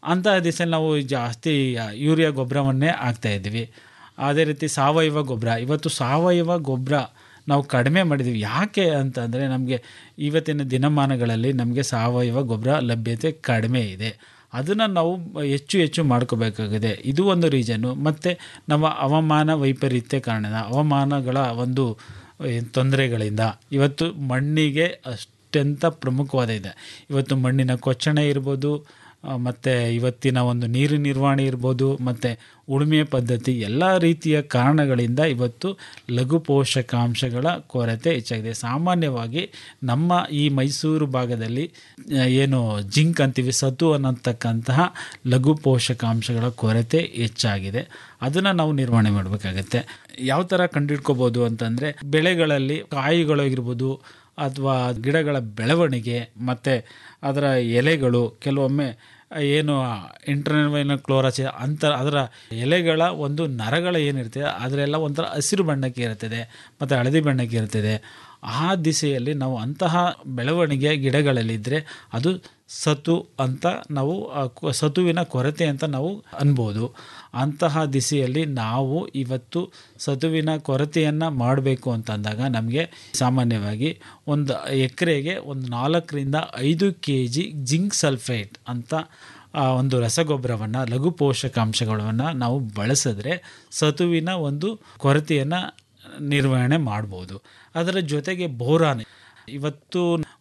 ಅಂತಹ ದಿವಸದಲ್ಲಿ ನಾವು ಜಾಸ್ತಿ ಯೂರಿಯಾ ಗೊಬ್ಬರವನ್ನೇ ಹಾಕ್ತಾ ಇದ್ವಿ ಅದೇ ರೀತಿ ಸಾವಯವ ಗೊಬ್ಬರ ಇವತ್ತು ಸಾವಯವ ಗೊಬ್ಬರ ನಾವು ಕಡಿಮೆ ಮಾಡಿದ್ದೀವಿ ಯಾಕೆ ಅಂತಂದರೆ ನಮಗೆ ಇವತ್ತಿನ ದಿನಮಾನಗಳಲ್ಲಿ ನಮಗೆ ಸಾವಯವ ಗೊಬ್ಬರ ಲಭ್ಯತೆ ಕಡಿಮೆ ಇದೆ ಅದನ್ನು ನಾವು ಹೆಚ್ಚು ಹೆಚ್ಚು ಮಾಡ್ಕೋಬೇಕಾಗಿದೆ ಇದು ಒಂದು ರೀಸನ್ನು ಮತ್ತು ನಮ್ಮ ಹವಾಮಾನ ವೈಪರೀತ್ಯ ಕಾರಣದ ಹವಾಮಾನಗಳ ಒಂದು ಏನ್ ತೊಂದರೆಗಳಿಂದ ಇವತ್ತು ಮಣ್ಣಿಗೆ ಅತ್ಯಂತ ಪ್ರಮುಖವಾದ ಇದೆ ಇವತ್ತು ಮಣ್ಣಿನ ಕೊಚ್ಚಣೆ ಇರ್ಬೋದು ಮತ್ತು ಇವತ್ತಿನ ಒಂದು ನೀರು ನಿರ್ವಹಣೆ ಇರ್ಬೋದು ಮತ್ತು ಉಳುಮೆ ಪದ್ಧತಿ ಎಲ್ಲ ರೀತಿಯ ಕಾರಣಗಳಿಂದ ಇವತ್ತು ಲಘು ಪೋಷಕಾಂಶಗಳ ಕೊರತೆ ಹೆಚ್ಚಾಗಿದೆ ಸಾಮಾನ್ಯವಾಗಿ ನಮ್ಮ ಈ ಮೈಸೂರು ಭಾಗದಲ್ಲಿ ಆ, ಏನು ಜಿಂಕ್ ಅಂತೀವಿ ಸತು ಅನ್ನತಕ್ಕಂತಹ ಲಘು ಪೋಷಕಾಂಶಗಳ ಕೊರತೆ ಹೆಚ್ಚಾಗಿದೆ ಅದನ್ನು ನಾವು ನಿರ್ವಹಣೆ ಮಾಡಬೇಕಾಗತ್ತೆ ಯಾವ ಥರ ಕಂಡುಹಿಡ್ಕೋಬೋದು ಅಂತಂದರೆ ಬೆಳೆಗಳಲ್ಲಿ ಕಾಯಿಗಳಾಗಿರ್ಬೋದು ಅಥವಾ ಗಿಡಗಳ ಬೆಳವಣಿಗೆ ಮತ್ತು ಅದರ ಎಲೆಗಳು ಕೆಲವೊಮ್ಮೆ ಏನು ಇಂಟರ್ನಲ್ ಕ್ಲೋರಾಸಿ ಅಂತ ಅದರ ಎಲೆಗಳ ಒಂದು ನರಗಳ ಏನಿರ್ತದೆ ಅದರೆಲ್ಲ ಒಂಥರ ಹಸಿರು ಬಣ್ಣಕ್ಕೆ ಇರುತ್ತದೆ ಮತ್ತು ಹಳದಿ ಬಣ್ಣಕ್ಕೆ ಇರ್ತದೆ ಆ ದಿಸೆಯಲ್ಲಿ ನಾವು ಅಂತಹ ಬೆಳವಣಿಗೆ ಗಿಡಗಳಲ್ಲಿದ್ದರೆ ಅದು ಸತು ಅಂತ ನಾವು ಆ ಕ- ಸತುವಿನ ಕೊರತೆ ಅಂತ ನಾವು ಅನ್ಬೋದು ಅಂತಹ ದಿಸೆಯಲ್ಲಿ ನಾವು ಇವತ್ತು ಸತುವಿನ ಕೊರತೆಯನ್ನು ಮಾಡಬೇಕು ಅಂತಂದಾಗ ನಮಗೆ ಸಾಮಾನ್ಯವಾಗಿ ಒಂದು ಎಕರೆಗೆ ಒಂದು ನಾಲ್ಕರಿಂದ ಐದು ಕೆ ಜಿ ಜಿಂಕ್ ಸಲ್ಫೇಟ್ ಅಂತ ಆ ಒಂದು ರಸಗೊಬ್ಬರವನ್ನು ಲಘು ಪೋಷಕಾಂಶಗಳನ್ನು ನಾವು ಬಳಸಿದ್ರೆ ಸತುವಿನ ಒಂದು ಕೊರತೆಯನ್ನು ನಿರ್ವಹಣೆ ಮಾಡ್ಬೋದು ಅದರ ಜೊತೆಗೆ ಬೋರಾನ್ ಇವತ್ತು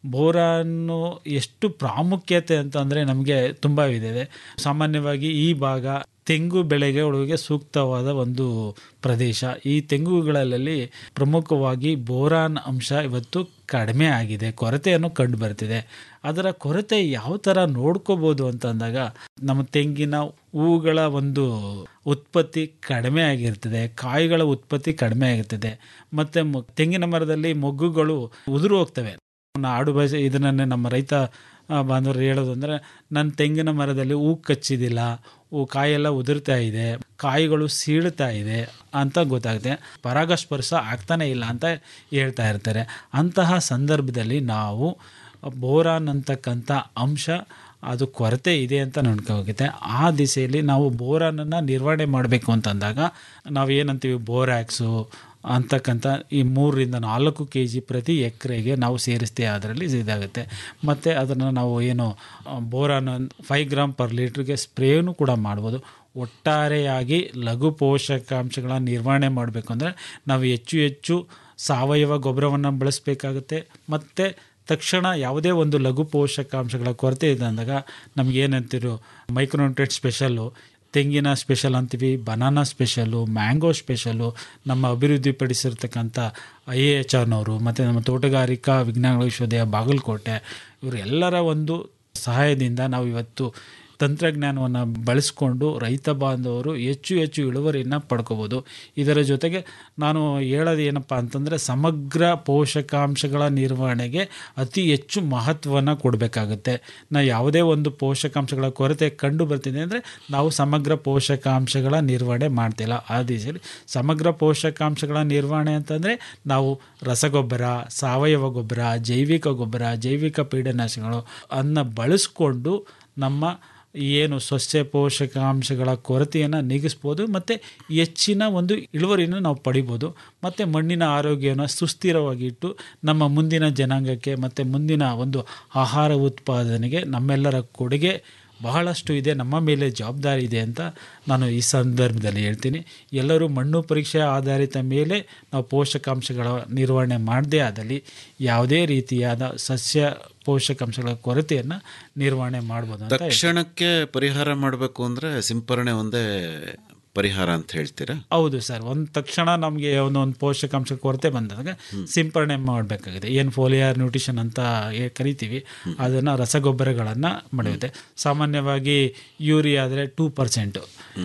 ಬೋರಾನು ಎಷ್ಟು ಪ್ರಾಮುಖ್ಯತೆ ಅಂತಂದರೆ ನಮಗೆ ತುಂಬ ಇದೆ ಸಾಮಾನ್ಯವಾಗಿ ಈ ಭಾಗ ತೆಂಗು ಬೆಳೆಗೆ ಒಳಗೆ ಸೂಕ್ತವಾದ ಒಂದು ಪ್ರದೇಶ ಈ ತೆಂಗುಗಳಲ್ಲಿ ಪ್ರಮುಖವಾಗಿ ಬೋರಾನ್ ಅಂಶ ಇವತ್ತು ಕಡಿಮೆ ಆಗಿದೆ ಕೊರತೆಯನ್ನು ಕಂಡು ಬರ್ತಿದೆ ಅದರ ಕೊರತೆ ಯಾವ ಥರ ನೋಡ್ಕೋಬೋದು ಅಂತಂದಾಗ ನಮ್ಮ ತೆಂಗಿನ ಹೂಗಳ ಒಂದು ಉತ್ಪತ್ತಿ ಕಡಿಮೆ ಆಗಿರ್ತದೆ ಕಾಯಿಗಳ ಉತ್ಪತ್ತಿ ಕಡಿಮೆ ಆಗಿರ್ತದೆ ಮತ್ತು ತೆಂಗಿನ ಮರದಲ್ಲಿ ಮೊಗ್ಗುಗಳು ಉದುರು ಹೋಗ್ತವೆ ಆಡು ಭಾಷೆ ಇದನ್ನೇ ನಮ್ಮ ರೈತ ಆ, ಬಾಂಧವರು ಹೇಳೋದು ಅಂದರೆ ನನ್ನ ತೆಂಗಿನ ಮರದಲ್ಲಿ ಹೂ ಕಚ್ಚಿದಿಲ್ಲ ಹೂ ಕಾಯೆಲ್ಲ ಉದುರ್ತಾ ಇದೆ ಕಾಯಿಗಳು ಸೀಳ್ತಾ ಇದೆ ಅಂತ ಗೊತ್ತಾಗುತ್ತೆ ಪರಾಗಸ್ಪರ್ಶ ಆಗ್ತಾನೆ ಇಲ್ಲ ಅಂತ ಹೇಳ್ತಾ ಇರ್ತಾರೆ ಅಂತಹ ಸಂದರ್ಭದಲ್ಲಿ ನಾವು ಬೋರಾನ್ ಅಂತಕ್ಕಂಥ ಅಂಶ ಅದು ಕೊರತೆ ಇದೆ ಅಂತ ನೋಡ್ಕೋಗುತ್ತೆ ಆ ದಿಸೆಯಲ್ಲಿ ನಾವು ಬೋರಾನನ್ನು ನಿರ್ವಹಣೆ ಮಾಡಬೇಕು ಅಂತಂದಾಗ ನಾವು ಏನಂತೀವಿ ಬೋರ್ಯಾಕ್ಸು ಅಂತಕ್ಕಂಥ ಈ ಮೂರರಿಂದ ನಾಲ್ಕು ಕೆ ಜಿ ಪ್ರತಿ ಎಕರೆಗೆ ನಾವು ಸೇರಿಸ್ತೇ ಅದರಲ್ಲಿ ಇದಾಗುತ್ತೆ ಮತ್ತು ಅದನ್ನು ನಾವು ಏನು ಆ, ಬೋರಾನ್ ಫೈವ್ ಗ್ರಾಮ್ ಪರ್ ಲೀಟ್ರಿಗೆ ಸ್ಪ್ರೇನು ಕೂಡ ಮಾಡ್ಬೋದು ಒಟ್ಟಾರೆಯಾಗಿ ಲಘು ಪೋಷಕಾಂಶಗಳ ನಿರ್ವಹಣೆ ಮಾಡಬೇಕು ಅಂದರೆ ನಾವು ಹೆಚ್ಚು ಹೆಚ್ಚು ಸಾವಯವ ಗೊಬ್ಬರವನ್ನು ಬಳಸಬೇಕಾಗುತ್ತೆ ಮತ್ತು ತಕ್ಷಣ ಯಾವುದೇ ಒಂದು ಲಘು ಪೋಷಕಾಂಶಗಳ ಕೊರತೆ ಇದೆ ಅಂದಾಗ ನಮಗೇನಂತಿರೋ ಮೈಕ್ರೋನ್ಯೂಟ್ರೇಟ್ ಸ್ಪೆಷಲ್ಲು ತೆಂಗಿನ ಸ್ಪೆಷಲ್ ಅಂತೀವಿ ಬನಾನಾ ಸ್ಪೆಷಲು ಮ್ಯಾಂಗೋ ಸ್ಪೆಷಲು ನಮ್ಮ ಅಭಿವೃದ್ಧಿಪಡಿಸಿರ್ತಕ್ಕಂಥ ಐ ಎ ಎಚ್ ಆರ್ನವರು ಮತ್ತು ನಮ್ಮ ತೋಟಗಾರಿಕಾ ವಿಜ್ಞಾನಗಳ ವಿಶ್ವವಿದ್ಯಾಲಯ ಬಾಗಲಕೋಟೆ ಇವರೆಲ್ಲರ ಒಂದು ಸಹಾಯದಿಂದ ನಾವು ಇವತ್ತು ತಂತ್ರಜ್ಞಾನವನ್ನು ಬಳಸ್ಕೊಂಡು ರೈತ ಬಾಂಧವರು ಹೆಚ್ಚು ಹೆಚ್ಚು ಇಳುವರಿಯನ್ನು ಪಡ್ಕೋಬೋದು ಇದರ ಜೊತೆಗೆ ನಾನು ಹೇಳೋದು ಏನಪ್ಪ ಅಂತಂದರೆ ಸಮಗ್ರ ಪೋಷಕಾಂಶಗಳ ನಿರ್ವಹಣೆಗೆ ಅತಿ ಹೆಚ್ಚು ಮಹತ್ವವನ್ನು ಕೊಡಬೇಕಾಗುತ್ತೆ ನಾವು ಯಾವುದೇ ಒಂದು ಪೋಷಕಾಂಶಗಳ ಕೊರತೆ ಕಂಡು ಬರ್ತಿದೆ ಅಂದರೆ ನಾವು ಸಮಗ್ರ ಪೋಷಕಾಂಶಗಳ ನಿರ್ವಹಣೆ ಮಾಡ್ತಿಲ್ಲ ಆ ದಿಸೆಯಲ್ಲಿ ಸಮಗ್ರ ಪೋಷಕಾಂಶಗಳ ನಿರ್ವಹಣೆ ಅಂತಂದರೆ ನಾವು ರಸಗೊಬ್ಬರ ಸಾವಯವ ಗೊಬ್ಬರ ಜೈವಿಕ ಗೊಬ್ಬರ ಜೈವಿಕ ಪೀಡನಾಶಕಗಳು ಅನ್ನ ಬಳಸ್ಕೊಂಡು ನಮ್ಮ ಏನು ಸಸ್ಯ ಪೋಷಕಾಂಶಗಳ ಕೊರತೆಯನ್ನು ನೀಗಿಸ್ಬೋದು ಮತ್ತು ಹೆಚ್ಚಿನ ಒಂದು ಇಳುವರಿಯನ್ನು ನಾವು ಪಡಿಬೋದು ಮತ್ತು ಮಣ್ಣಿನ ಆರೋಗ್ಯವನ್ನು ಸುಸ್ಥಿರವಾಗಿ ಇಟ್ಟು ನಮ್ಮ ಮುಂದಿನ ಜನಾಂಗಕ್ಕೆ ಮತ್ತು ಮುಂದಿನ ಒಂದು ಆಹಾರ ಉತ್ಪಾದನೆಗೆ ನಮ್ಮೆಲ್ಲರ ಕೊಡುಗೆ ಬಹಳಷ್ಟು ಇದೆ ನಮ್ಮ ಮೇಲೆ ಜವಾಬ್ದಾರಿ ಇದೆ ಅಂತ ನಾನು ಈ ಸಂದರ್ಭದಲ್ಲಿ ಹೇಳ್ತೀನಿ ಎಲ್ಲರೂ ಮಣ್ಣು ಪರೀಕ್ಷೆ ಆಧಾರಿತ ಮೇಲೆ ನಾವು ಪೋಷಕಾಂಶಗಳ ನಿರ್ವಹಣೆ ಮಾಡದೇ ಆದಲ್ಲಿ ಯಾವುದೇ ರೀತಿಯಾದ ಸಸ್ಯ ಪೋಷಕಾಂಶಗಳ ಕೊರತೆಯನ್ನು ನಿರ್ವಹಣೆ ಮಾಡ್ಬೋದು ಅಂತ ಹೇಳ್ತೀನಿ. ತಕ್ಷಣಕ್ಕೆ ಪರಿಹಾರ ಮಾಡಬೇಕು ಅಂದ್ರೆ ಸಿಂಪರಣೆ ಒಂದೇ ಪರಿಹಾರ ಅಂತ ಹೇಳ್ತೀರಾ ಹೌದು ಸರ್ ಒಂದು ತಕ್ಷಣ ನಮಗೆ ಒಂದೊಂದು ಪೋಷಕಾಂಶ ಕೊರತೆ ಬಂದಾಗ ಸಿಂಪರಣೆ ಮಾಡಬೇಕಾಗಿದೆ ಏನು ಫೋಲಿಯರ್ ನ್ಯೂಟ್ರಿಷನ್ ಅಂತ ಏ- ಕರಿತೀವಿ ಅದನ್ನು ರಸಗೊಬ್ಬರಗಳನ್ನು ಮಾಡುತ್ತೆ ಸಾಮಾನ್ಯವಾಗಿ ಯೂರಿಯಾ ಆದರೆ ಟೂ ಪರ್ಸೆಂಟು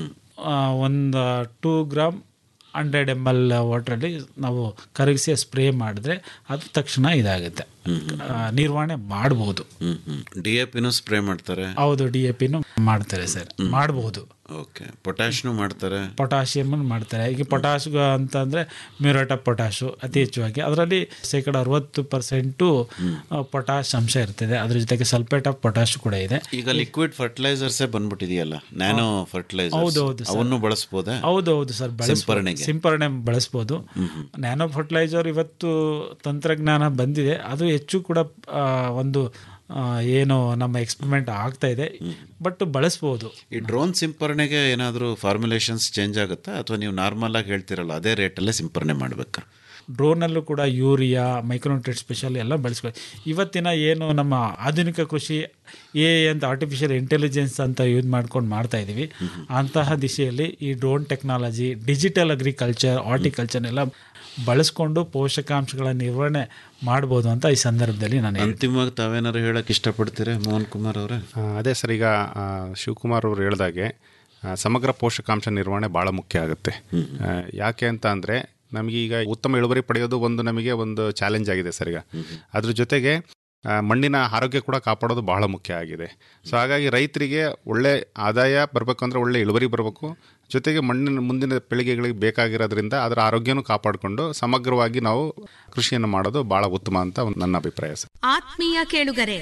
ಒಂದು two gram hundred M L ವಾಟ್ರಲ್ಲಿ ನಾವು ಕರಗಿಸಿ ಸ್ಪ್ರೇ ಮಾಡಿದ್ರೆ ಅದು ತಕ್ಷಣ ಇದಾಗುತ್ತೆ ಆ, ನಿರ್ವಹಣೆ ಮಾಡಬಹುದು ಹ್ಮ್ ಹ್ಮ್ ಡಿ ಎ ಪಿನೂ ಸ್ಪ್ರೇ ಮಾಡ್ತಾರೆ ಹೌದು ಡಿ ಎ ಪಿನೂ ಮಾಡ್ತಾರೆ ಸರ್ ಮಾಡಬಹುದು ಓಕೆ ಪೊಟ್ಯಾಶ್ನು ಮಾಡ್ತಾರೆ ಪೊಟ್ಯಾಷಿಯಮ್ ಮಾಡ್ತಾರೆ ಈಗ ಪೊಟ್ಯಾಶ್ ಅಂತಂದ್ರೆ ಮ್ಯೂರೇಟ್ ಆಫ್ ಪೊಟ್ಯಾಶು ಅತಿ ಹೆಚ್ಚಾಗಿ ಅದರಲ್ಲಿ ಶೇಕಡ ಅರವತ್ತು ಪರ್ಸೆಂಟು ಪೊಟ್ಯಾಶ್ ಅಂಶ ಇರ್ತದೆ ಅದ್ರ ಜೊತೆಗೆ ಸಲ್ಫೇಟ್ ಆಫ್ ಪೊಟ್ಯಾಶ್ ಕೂಡ ಇದೆ ಈಗ ಲಿಕ್ವಿಡ್ ಫರ್ಟಿಲೈಸರ್ಸೇ ಬಂದ್ಬಿಟ್ಟಿದೆಯಲ್ಲ ನ್ಯಾನೋ ಫರ್ಟಿಲೈಸರ್ ಹೌದು, ಹೌದು ಸರ್. ಅವನ್ನು ಬಳಸ್ಬೋದಾ ಹೌದು ಹೌದು ಸರ್ ಬಳಸ್ಬೋದು. ಸಿಂಪರಣೆಗೆ? ಸಿಂಪರಣೆ ಬಳಸ್ಬೋದು ನ್ಯಾನೋ ಫರ್ಟಿಲೈಸರ್ ಇವತ್ತು ತಂತ್ರಜ್ಞಾನ ಬಂದಿದೆ ಅದು ಹೆಚ್ಚು ಕೂಡ ಆ, ಒಂದು ಆ, ಏನು ನಮ್ಮ ಎಕ್ಸ್ಪೆರಿಮೆಂಟ್ ಆಗ್ತಾ ಇದೆ ಬಟ್ ಬಳಸ್ಬೋದು ಈ ಡ್ರೋನ್ ಸಿಂಪರಣೆಗೆ ಏನಾದರೂ ಫಾರ್ಮುಲೇಷನ್ಸ್ ಚೇಂಜ್ ಆಗುತ್ತಾ ಅಥವಾ ನೀವು ನಾರ್ಮಲ್ ಆಗಿ ಹೇಳ್ತಿರಲ್ಲ ಅದೇ ರೇಟಲ್ಲೇ ಸಿಂಪರಣೆ ಮಾಡಬೇಕಾ ಡ್ರೋನಲ್ಲೂ ಕೂಡ ಯೂರಿಯಾ ಮೈಕ್ರೋನ್ಯೂಟ್ರಿಟ್ ಸ್ಪೆಷಲ್ ಎಲ್ಲ ಬಳಸ್ಕೊಳ್ಳಿ ಇವತ್ತಿನ ಏನು ನಮ್ಮ ಆಧುನಿಕ ಕೃಷಿ ಎ ಅಂತ ಆರ್ಟಿಫಿಷಿಯಲ್ ಇಂಟೆಲಿಜೆನ್ಸ್ ಅಂತ ಯೂಸ್ ಮಾಡ್ಕೊಂಡು ಮಾಡ್ತಾ ಇದ್ದೀವಿ ಅಂತಹ ದಿಶೆಯಲ್ಲಿ ಈ ಡ್ರೋನ್ ಟೆಕ್ನಾಲಜಿ ಡಿಜಿಟಲ್ ಅಗ್ರಿಕಲ್ಚರ್ ಹಾರ್ಟಿಕಲ್ಚರ್ನೆಲ್ಲ ಬಳಸ್ಕೊಂಡು ಪೋಷಕಾಂಶಗಳ ನಿರ್ವಹಣೆ ಮಾಡ್ಬೋದು ಅಂತ ಈ ಸಂದರ್ಭದಲ್ಲಿ ನಾನು ಹೇಳ್ತೀನಿ. ಅಂತಿಮವಾಗಿ ತಾವೇನಾದ್ರು ಹೇಳಕ್ ಇಷ್ಟಪಡ್ತೀರಾ ಮೋಹನ್ ಕುಮಾರ್ ಅವರೇ ಆ, ಅದೇ ಸರ್ ಈಗ ಆ, ಶಿವಕುಮಾರ್ ಅವರು ಹೇಳ್ದಾಗೆ ಆ, ಸಮಗ್ರ ಪೋಷಕಾಂಶ ನಿರ್ವಹಣೆ ಭಾಳ ಮುಖ್ಯ ಆಗುತ್ತೆ ಆ, ಯಾಕೆ ಅಂತ ಅಂದರೆ ನಮಗೀಗ ಉತ್ತಮ ಇಳುವರಿ ಪಡೆಯೋದು ಒಂದು ನಮಗೆ ಒಂದು ಚಾಲೆಂಜ್ ಆಗಿದೆ ಸರ್ ಈಗ ಅದ್ರ ಜೊತೆಗೆ ಆ, ಮಣ್ಣಿನ ಆರೋಗ್ಯ ಕೂಡ ಕಾಪಾಡೋದು ಬಹಳ ಮುಖ್ಯ ಆಗಿದೆ ಸೊ ಹಾಗಾಗಿ ರೈತರಿಗೆ ಒಳ್ಳೆ ಆದಾಯ ಬರಬೇಕು ಅಂದರೆ ಒಳ್ಳೆ ಇಳುವರಿ ಬರಬೇಕು ಜೊತೆಗೆ ಮಣ್ಣಿನ ಮುಂದಿನ ಪೀಳಿಗೆಗಳಿಗೆ ಬೇಕಾಗಿರೋದ್ರಿಂದ ಅದರ ಆರೋಗ್ಯನೂ ಕಾಪಾಡಿಕೊಂಡು ಸಮಗ್ರವಾಗಿ ನಾವು ಕೃಷಿಯನ್ನು ಮಾಡೋದು ಭಾಳ ಉತ್ತಮ ಅಂತ ಒಂದು ನನ್ನ ಅಭಿಪ್ರಾಯ ಸರ್ ಆತ್ಮೀಯ ಕೇಳುಗರೆ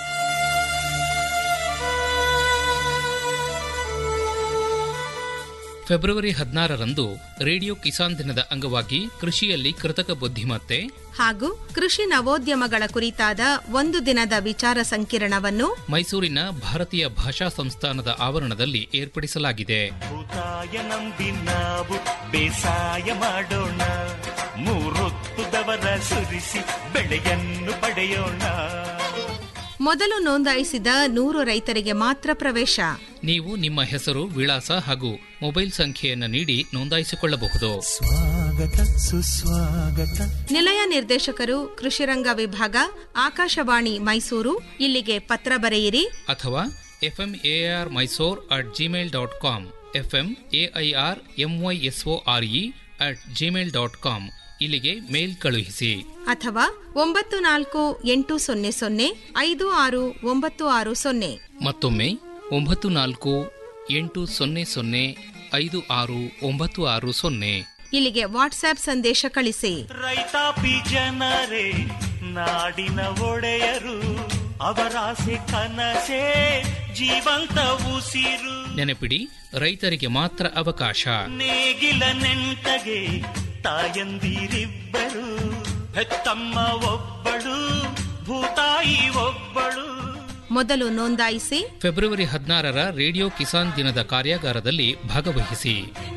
ಫೆಬ್ರವರಿ ಹದಿನಾರರಂದು ರೇಡಿಯೋ ಕಿಸಾನ್ ದಿನದ ಅಂಗವಾಗಿ ಕೃಷಿಯಲ್ಲಿ ಕೃತಕ ಬುದ್ಧಿಮತ್ತೆ ಹಾಗೂ ಕೃಷಿ ನವೋದ್ಯಮಗಳ ಕುರಿತಾದ ಒಂದು ದಿನದ ವಿಚಾರ ಸಂಕಿರಣವನ್ನು ಮೈಸೂರಿನ ಭಾರತೀಯ ಭಾಷಾ ಸಂಸ್ಥಾನದ ಆವರಣದಲ್ಲಿ ಏರ್ಪಡಿಸಲಾಗಿದೆ ಭೂತಾಯ ನಂಬಿ ನಾವು ಬೇಸಾಯ ಮಾಡೋಣ ಮೂರೊತ್ತುದವರ ಸುರಿಸಿ ಬೆಳೆಯನ್ನು ಪಡೆಯೋಣ ಮೊದಲು ನೋಂದಾಯಿಸಿದ ನೂರು ರೈತರಿಗೆ ಮಾತ್ರ ಪ್ರವೇಶ ನೀವು ನಿಮ್ಮ ಹೆಸರು ವಿಳಾಸ ಹಾಗೂ ಮೊಬೈಲ್ ಸಂಖ್ಯೆಯನ್ನು ನೀಡಿ ನೋಂದಾಯಿಸಿಕೊಳ್ಳಬಹುದು ಸ್ವಾಗತ ಸುಸ್ವಾಗತ ನಿಲಯ ನಿರ್ದೇಶಕರು ಕೃಷಿರಂಗ ವಿಭಾಗ ಆಕಾಶವಾಣಿ ಮೈಸೂರು ಇಲ್ಲಿಗೆ ಪತ್ರ ಬರೆಯಿರಿ ಅಥವಾ FM AR Mysore at Gmail dot com FM AIR M Y S O R E at Gmail dot com ಇಲ್ಲಿಗೆ ಮೇಲ್ ಕಳುಹಿಸಿ ಅಥವಾ ಒಂಬತ್ತು ನಾಲ್ಕು ಎಂಟು ಸೊನ್ನೆ ಸೊನ್ನೆ ಐದು ಆರು ಒಂಬತ್ತು ಆರು ಸೊನ್ನೆ ಮತ್ತೊಮ್ಮೆ ಒಂಬತ್ತು ನಾಲ್ಕು ಎಂಟು ಸೊನ್ನೆ ಸೊನ್ನೆ ಐದು ಆರು ಒಂಬತ್ತು ಆರು ಸೊನ್ನೆ ಇಲ್ಲಿಗೆ ವಾಟ್ಸ್ಆಪ್ ಸಂದೇಶ ಕಳಿಸಿ ರೈತಾಪಿ ಜನರೇ ನಾಡಿನ ಒಡೆಯರು ಅವರಾಸೆ ಕನಸೇ ಜೀವಂತ ಉಸಿರು ನೆನಪಿಡಿ ರೈತರಿಗೆ ಮಾತ್ರ ಅವಕಾಶ ನೇಗಿಲ ನೆಂಟಗೆ ತಾಯಂದಿರಿಬ್ಬರು ಹೆತ್ತಮ್ಮ ಒಬ್ಬಳು ಭೂತಾಯಿ ಒಬ್ಬಳು ಮೊದಲು ನೋಂದಾಯಿಸಿ ಫೆಬ್ರವರಿ ಹದಿನಾರರ ರೇಡಿಯೋ ಕಿಸಾನ್ ದಿನದ ಕಾರ್ಯಾಗಾರದಲ್ಲಿ ಭಾಗವಹಿಸಿ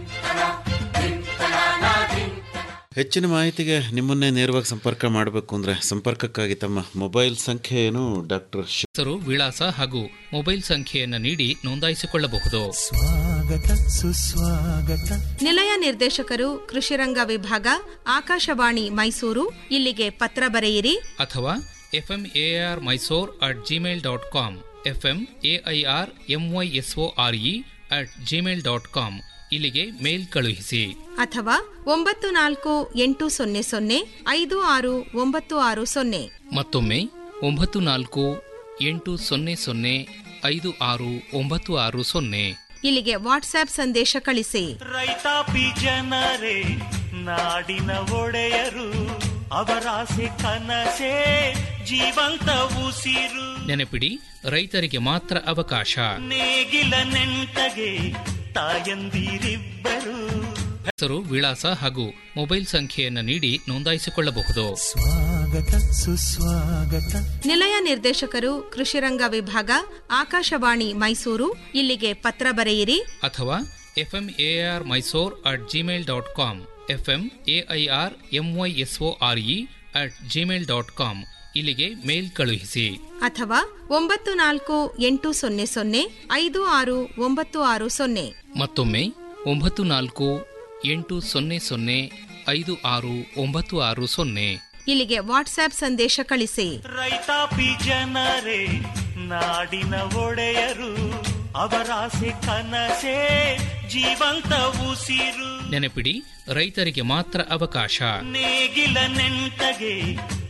ಹೆಚ್ಚಿನ ಮಾಹಿತಿಗೆ ನಿಮ್ಮನ್ನೇ ನೇರವಾಗಿ ಸಂಪರ್ಕ ಮಾಡಬೇಕು ಅಂದ್ರೆ ಸಂಪರ್ಕಕ್ಕಾಗಿ ತಮ್ಮ ಮೊಬೈಲ್ ಸಂಖ್ಯೆ ಏನು ಡಾಕ್ಟರ್ ಹೆಸರು ವಿಳಾಸ ಹಾಗೂ ಮೊಬೈಲ್ ಸಂಖ್ಯೆಯನ್ನು ನೀಡಿ ನೋಂದಾಯಿಸಿಕೊಳ್ಳಬಹುದು ಸ್ವಾಗತ ಸುಸ್ವಾಗತ ನಿಲಯ ನಿರ್ದೇಶಕರು ಕೃಷಿರಂಗ ವಿಭಾಗ ಆಕಾಶವಾಣಿ ಮೈಸೂರು ಇಲ್ಲಿಗೆ ಪತ್ರ ಬರೆಯಿರಿ ಅಥವಾ FM AR Mysore at Gmail dot com FM AIR M Y S O R E at Gmail dot com ಇಲ್ಲಿಗೆ ಮೇಲ್ ಕಳುಹಿಸಿ ಅಥವಾ ಒಂಬತ್ತು ನಾಲ್ಕು ಎಂಟು ಸೊನ್ನೆ ಸೊನ್ನೆ ಐದು ಆರು ಒಂಬತ್ತು ಆರು ಸೊನ್ನೆ ಮತ್ತೊಮ್ಮೆ ಒಂಬತ್ತು ನಾಲ್ಕು ಎಂಟು ಸೊನ್ನೆ ಸೊನ್ನೆ ಐದು ಆರು ಒಂಬತ್ತು ಆರು ಸೊನ್ನೆ ಇಲ್ಲಿಗೆ ವಾಟ್ಸ್ಆಪ್ ಸಂದೇಶ ಕಳಿಸಿ ರೈತಾಪಿ ಜನರೇ ನಾಡಿನ ಒಡೆಯರು ಅವರಾಸೆ ಕನಸೇ ಜೀವಂತ ಉಸಿರು ನೆನಪಿಡಿ ರೈತರಿಗೆ ಮಾತ್ರ ಅವಕಾಶ ನೇಗಿಲ ನೆಂಟಗೆ ತಾಯಂದಿರಿಬ್ಬರು ಹೆಸರು ವಿಳಾಸ ಹಾಗೂ ಮೊಬೈಲ್ ಸಂಖ್ಯೆಯನ್ನು ನೀಡಿ ನೋಂದಾಯಿಸಿಕೊಳ್ಳಬಹುದು ಸ್ವಾಗತ ಸುಸ್ವಾಗತ ನಿಲಯ ನಿರ್ದೇಶಕರು ಕೃಷಿರಂಗ ವಿಭಾಗ ಆಕಾಶವಾಣಿ ಮೈಸೂರು ಇಲ್ಲಿಗೆ ಪತ್ರ ಬರೆಯಿರಿ ಅಥವಾ FM AR Mysore at Gmail dot com FM AIR M Y S O R E at Gmail dot com ಇಲ್ಲಿಗೆ ಮೇಲ್ ಕಳುಹಿಸಿ ಅಥವಾ ಒಂಬತ್ತು ನಾಲ್ಕು ಎಂಟು ಸೊನ್ನೆ ಸೊನ್ನೆ ಐದು ಆರು ಒಂಬತ್ತು ಆರು ಸೊನ್ನೆ ಮತ್ತೊಮ್ಮೆ ಒಂಬತ್ತು ನಾಲ್ಕು ಎಂಟು ಸೊನ್ನೆ ಸೊನ್ನೆ ಐದು ಆರು ಒಂಬತ್ತು ಆರು ಸೊನ್ನೆ ಇಲ್ಲಿಗೆ ವಾಟ್ಸ್ಆಪ್ ಸಂದೇಶ ಕಳಿಸಿ ರೈತಾಪಿ ಜನರೇ ನಾಡಿನ ಒಡೆಯರು ಅವರಾಸೆ ಕನಸೇ ಜೀವಂತ ಉಸಿರು ನೆನಪಿಡಿ ರೈತರಿಗೆ ಮಾತ್ರ ಅವಕಾಶ ನೇಗಿಲ ನೆಂಟಗೆ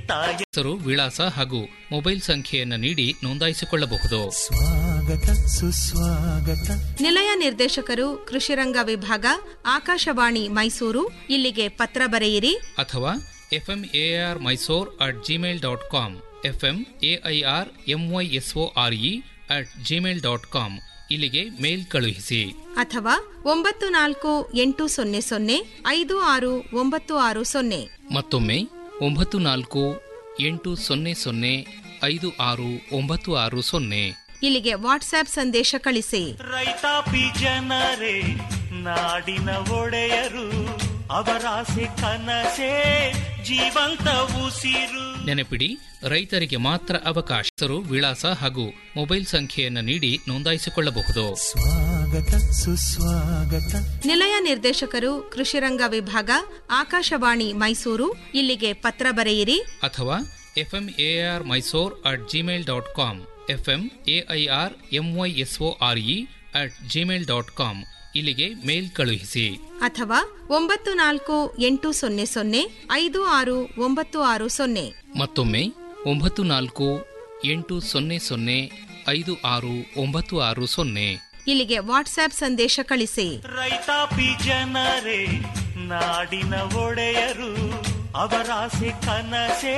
ತಾಯ ಹೆಸರು ವಿಳಾಸ ಹಾಗೂ ಮೊಬೈಲ್ ಸಂಖ್ಯೆಯನ್ನು ನೀಡಿ ನೋಂದಾಯಿಸಿಕೊಳ್ಳಬಹುದು ಸ್ವಾಗತ ಸುಸ್ವಾಗತ ನಿಲಯ ನಿರ್ದೇಶಕರು ಕೃಷಿರಂಗ ವಿಭಾಗ ಆಕಾಶವಾಣಿ ಮೈಸೂರು ಇಲ್ಲಿಗೆ ಪತ್ರ ಬರೆಯಿರಿ ಅಥವಾ FM AR Mysore at Gmail dot com FM AIR M Y S O R E at Gmail dot com ಇಲ್ಲಿಗೆ ಮೇಲ್ ಕಳುಹಿಸಿ ಅಥವಾ ಒಂಬತ್ತು ನಾಲ್ಕು ಎಂಟು ಸೊನ್ನೆ ಸೊನ್ನೆ ಐದು ಆರು ಒಂಬತ್ತು ಆರು ಸೊನ್ನೆ ಮತ್ತೊಮ್ಮೆ ಒಂಬತ್ತು ನಾಲ್ಕು ಎಂಟು ಸೊನ್ನೆ ಸೊನ್ನೆ ಐದು ಆರು ಒಂಬತ್ತು ಆರು ಸೊನ್ನೆ ಇಲ್ಲಿಗೆ ವಾಟ್ಸ್ಆಪ್ ಸಂದೇಶ ಕಳಿಸಿ ರೈತಾಪಿ ಜನರೇ ನಾಡಿನ ಒಡೆಯರು ಅವರಾಸೆ ಕನಸೇ ಜೀವಂತ ಉಸಿರು ನೆನಪಿಡಿ ರೈತರಿಗೆ ಮಾತ್ರ ಅವಕಾಶ ಹೆಸರು ವಿಳಾಸ ಹಾಗೂ ಮೊಬೈಲ್ ಸಂಖ್ಯೆಯನ್ನು ನೀಡಿ ನೋಂದಾಯಿಸಿಕೊಳ್ಳಬಹುದು ಸ್ವಾಗತ ಸುಸ್ವಾಗತ ನಿಲಯ ನಿರ್ದೇಶಕರು ಕೃಷಿರಂಗ ವಿಭಾಗ ಆಕಾಶವಾಣಿ ಮೈಸೂರು ಇಲ್ಲಿಗೆ ಪತ್ರ ಬರೆಯಿರಿ ಅಥವಾ FM AR Mysore at Gmail dot com FM AIR M Y S O R E at Gmail dot com ಇಲ್ಲಿಗೆ ಮೇಲ್ ಕಳುಹಿಸಿ ಅಥವಾ ಒಂಬತ್ತು ನಾಲ್ಕು ಎಂಟು ಸೊನ್ನೆ ಸೊನ್ನೆ ಐದು ಆರು ಒಂಬತ್ತು ಆರು ಸೊನ್ನೆ ಮತ್ತೊಮ್ಮೆ ಒಂಬತ್ತು ನಾಲ್ಕು ಎಂಟು ಸೊನ್ನೆ ಸೊನ್ನೆ ಐದು ಆರು ಒಂಬತ್ತು ಆರು ಸೊನ್ನೆ ಇಲ್ಲಿಗೆ ವಾಟ್ಸ್ಆಪ್ ಸಂದೇಶ ಕಳಿಸಿ ರೈತಾಪಿ ಜನರೇ ನಾಡಿನ ಒಡೆಯರು ಅವರಾಸೆ ಕನಸೇ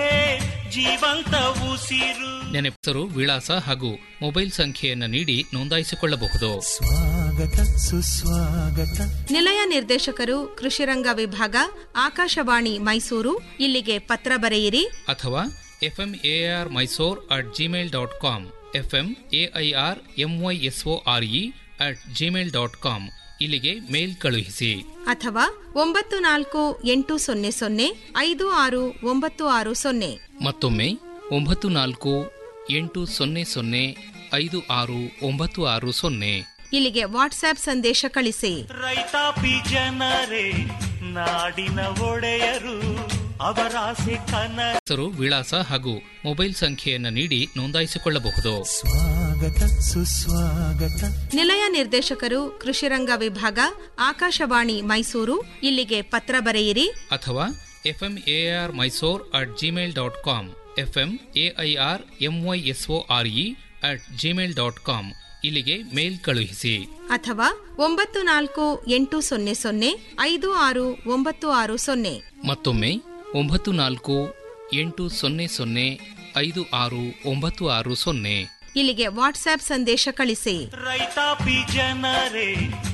ಜೀವಂತ ಉಸಿರು ನೆನಪಿಸರು ವಿಳಾಸ ಹಾಗೂ ಮೊಬೈಲ್ ಸಂಖ್ಯೆಯನ್ನು ನೀಡಿ ನೋಂದಾಯಿಸಿಕೊಳ್ಳಬಹುದು ಸ್ವಾಗತ ಸುಸ್ವಾಗತ ನಿಲಯ ನಿರ್ದೇಶಕರು ಕೃಷಿರಂಗ ವಿಭಾಗ ಆಕಾಶವಾಣಿ ಮೈಸೂರು ಇಲ್ಲಿಗೆ ಪತ್ರ ಬರೆಯಿರಿ ಅಥವಾ FM AR Mysore at Gmail dot com FM AIR M Y S O R E at Gmail dot com ಇಲ್ಲಿಗೆ ಮೇಲ್ ಕಳುಹಿಸಿ ಅಥವಾ ಒಂಬತ್ತು ನಾಲ್ಕು ಎಂಟು ಸೊನ್ನೆ ಸೊನ್ನೆ ಐದು ಆರು ಒಂಬತ್ತು ಆರು ಸೊನ್ನೆ ಮತ್ತೊಮ್ಮೆ ಒಂಬತ್ತು ನಾಲ್ಕು ಎಂಟು ಸೊನ್ನೆ ಸೊನ್ನೆ ಐದು ಆರು ಒಂಬತ್ತು ಆರು ಸೊನ್ನೆ ಇಲ್ಲಿಗೆ ವಾಟ್ಸ್ಆಪ್ ಸಂದೇಶ ಕಳಿಸಿ ರೈತಾಪಿ ಜನರೇ ನಾಡಿನ ಒಡೆಯರು ಅವರಾಸೆ ಕನಸೇ ಹೆಸರು ವಿಳಾಸ ಹಾಗೂ ಮೊಬೈಲ್ ಸಂಖ್ಯೆಯನ್ನು ನೀಡಿ ನೋಂದಾಯಿಸಿಕೊಳ್ಳಬಹುದು ಸ್ವಾಗತ ಸುಸ್ವಾಗತ ನಿಲಯ ನಿರ್ದೇಶಕರು ಕೃಷಿರಂಗ ವಿಭಾಗ ಆಕಾಶವಾಣಿ ಮೈಸೂರು ಇಲ್ಲಿಗೆ ಪತ್ರ ಬರೆಯಿರಿ ಅಥವಾ FM AR Mysore at Gmail dot com FM AIR M Y S O R E at Gmail dot com ಇಲ್ಲಿಗೆ ಮೇಲ್ ಕಳುಹಿಸಿ ಅಥವಾ ಒಂಬತ್ತು ನಾಲ್ಕು ಎಂಟು ಸೊನ್ನೆ ಸೊನ್ನೆ ಐದು ಆರು ಒಂಬತ್ತು ಆರು ಸೊನ್ನೆ ಮತ್ತೊಮ್ಮೆ ಒಂಬತ್ತು ನಾಲ್ಕು ಎಂಟು ಸೊನ್ನೆ ಸೊನ್ನೆ ಐದು ಆರು ಒಂಬತ್ತು ಆರು ಸೊನ್ನೆ ಇಲ್ಲಿಗೆ ವಾಟ್ಸ್ಆಪ್ ಸಂದೇಶ ಕಳಿಸಿ ರೈತಾಪಿ ಜನರೇ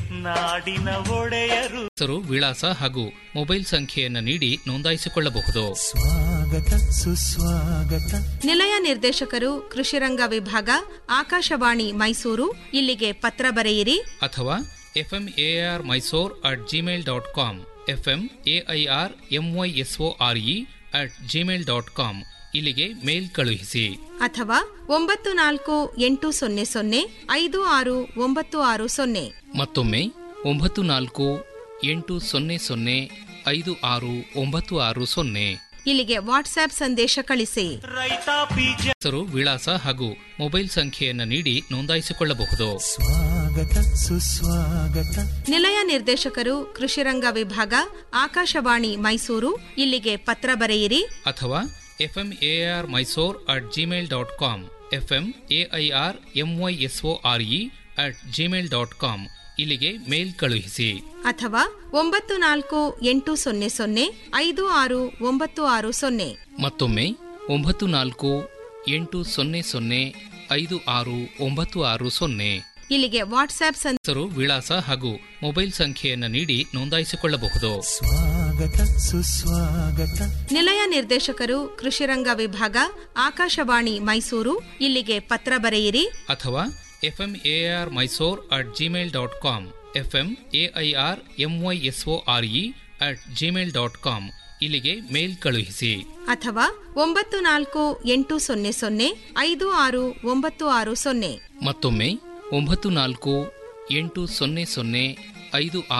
ನಾಡಿನ ಒಡೆಯರು ಹೆಸರು ವಿಳಾಸ ಹಾಗೂ ಮೊಬೈಲ್ ಸಂಖ್ಯೆಯನ್ನು ನೀಡಿ ನೋಂದಾಯಿಸಿಕೊಳ್ಳಬಹುದು ಸ್ವಾಗತ ಸುಸ್ವಾಗತ ನಿಲಯ ನಿರ್ದೇಶಕರು ಕೃಷಿರಂಗ ವಿಭಾಗ ಆಕಾಶವಾಣಿ ಮೈಸೂರು ಇಲ್ಲಿಗೆ ಪತ್ರ ಬರೆಯಿರಿ ಅಥವಾ FM AR Mysore at Gmail dot com FM AIR M Y S O R E at Gmail dot com ಇಲ್ಲಿಗೆ ಮೇಲ್ ಕಳುಹಿಸಿ ಅಥವಾ ಒಂಬತ್ತು ನಾಲ್ಕು ಎಂಟು ಸೊನ್ನೆ ಸೊನ್ನೆ ಐದು ಆರು ಒಂಬತ್ತು ಆರು ಸೊನ್ನೆ ಮತ್ತೊಮ್ಮೆ ಒಂಬತ್ತು ನಾಲ್ಕು ಎಂಟು ಸೊನ್ನೆ ಸೊನ್ನೆ ಐದು ಆರು ಒಂಬತ್ತು ಆರು ಸೊನ್ನೆ ಇಲ್ಲಿಗೆ ವಾಟ್ಸ್ಆಪ್ ಸಂದೇಶ ಕಳಿಸಿ ರೈತಾಪಿ ಜ ಹೆಸರು ವಿಳಾಸ ಹಾಗೂ ಮೊಬೈಲ್ ಸಂಖ್ಯೆಯನ್ನು ನೀಡಿ ನೋಂದಾಯಿಸಿಕೊಳ್ಳಬಹುದು ಸ್ವಾಗತ ಸುಸ್ವಾಗತ ನಿಲಯ ನಿರ್ದೇಶಕರು ಕೃಷಿರಂಗ ವಿಭಾಗ ಆಕಾಶವಾಣಿ ಮೈಸೂರು ಇಲ್ಲಿಗೆ ಪತ್ರ ಬರೆಯಿರಿ ಅಥವಾ FM AR Mysore at Gmail dot com FM AIR M Y S O R E at Gmail dot com ಇಲ್ಲಿಗೆ ಮೇಲ್ ಕಳುಹಿಸಿ ಅಥವಾ ಒಂಬತ್ತು ನಾಲ್ಕು ಎಂಟು ಸೊನ್ನೆ ಸೊನ್ನೆ ಐದು ಆರು ಒಂಬತ್ತು ಆರು ಸೊನ್ನೆ ಮತ್ತೊಮ್ಮೆ ಒಂಬತ್ತು ನಾಲ್ಕು ಎಂಟು ಸೊನ್ನೆ ಸೊನ್ನೆ ಐದು ಆರು ಒಂಬತ್ತು ಆರು ಸೊನ್ನೆ ಇಲ್ಲಿಗೆ ವಾಟ್ಸ್ಆಪ್ ಸಂದೇಶ ಹೆಸರು ವಿಳಾಸ ಹಾಗೂ ಮೊಬೈಲ್ ಸಂಖ್ಯೆಯನ್ನು ನೀಡಿ ನೋಂದಾಯಿಸಿಕೊಳ್ಳಬಹುದು ಸ್ವಾಗತ ಸುಸ್ವಾಗತ ನಿಲಯ ನಿರ್ದೇಶಕರು ಕೃಷಿರಂಗ ವಿಭಾಗ ಆಕಾಶವಾಣಿ ಮೈಸೂರು ಇಲ್ಲಿಗೆ ಪತ್ರ ಬರೆಯಿರಿ ಅಥವಾ FM AR Mysore at Gmail dot com FM AIR M Y S O R E at Gmail dot com ಇಲ್ಲಿಗೆ ಮೇಲ್ ಕಳುಹಿಸಿ ಅಥವಾ ಒಂಬತ್ತು ನಾಲ್ಕು ಎಂಟು ಸೊನ್ನೆ ಸೊನ್ನೆ ಐದು ಆರು ಒಂಬತ್ತು ಆರು ಸೊನ್ನೆ ಮತ್ತೊಮ್ಮೆ ಒಂಬತ್ತು ನಾಲ್ಕು ಎಂಟು ಸೊನ್ನೆ ಸೊನ್ನೆ ಐದು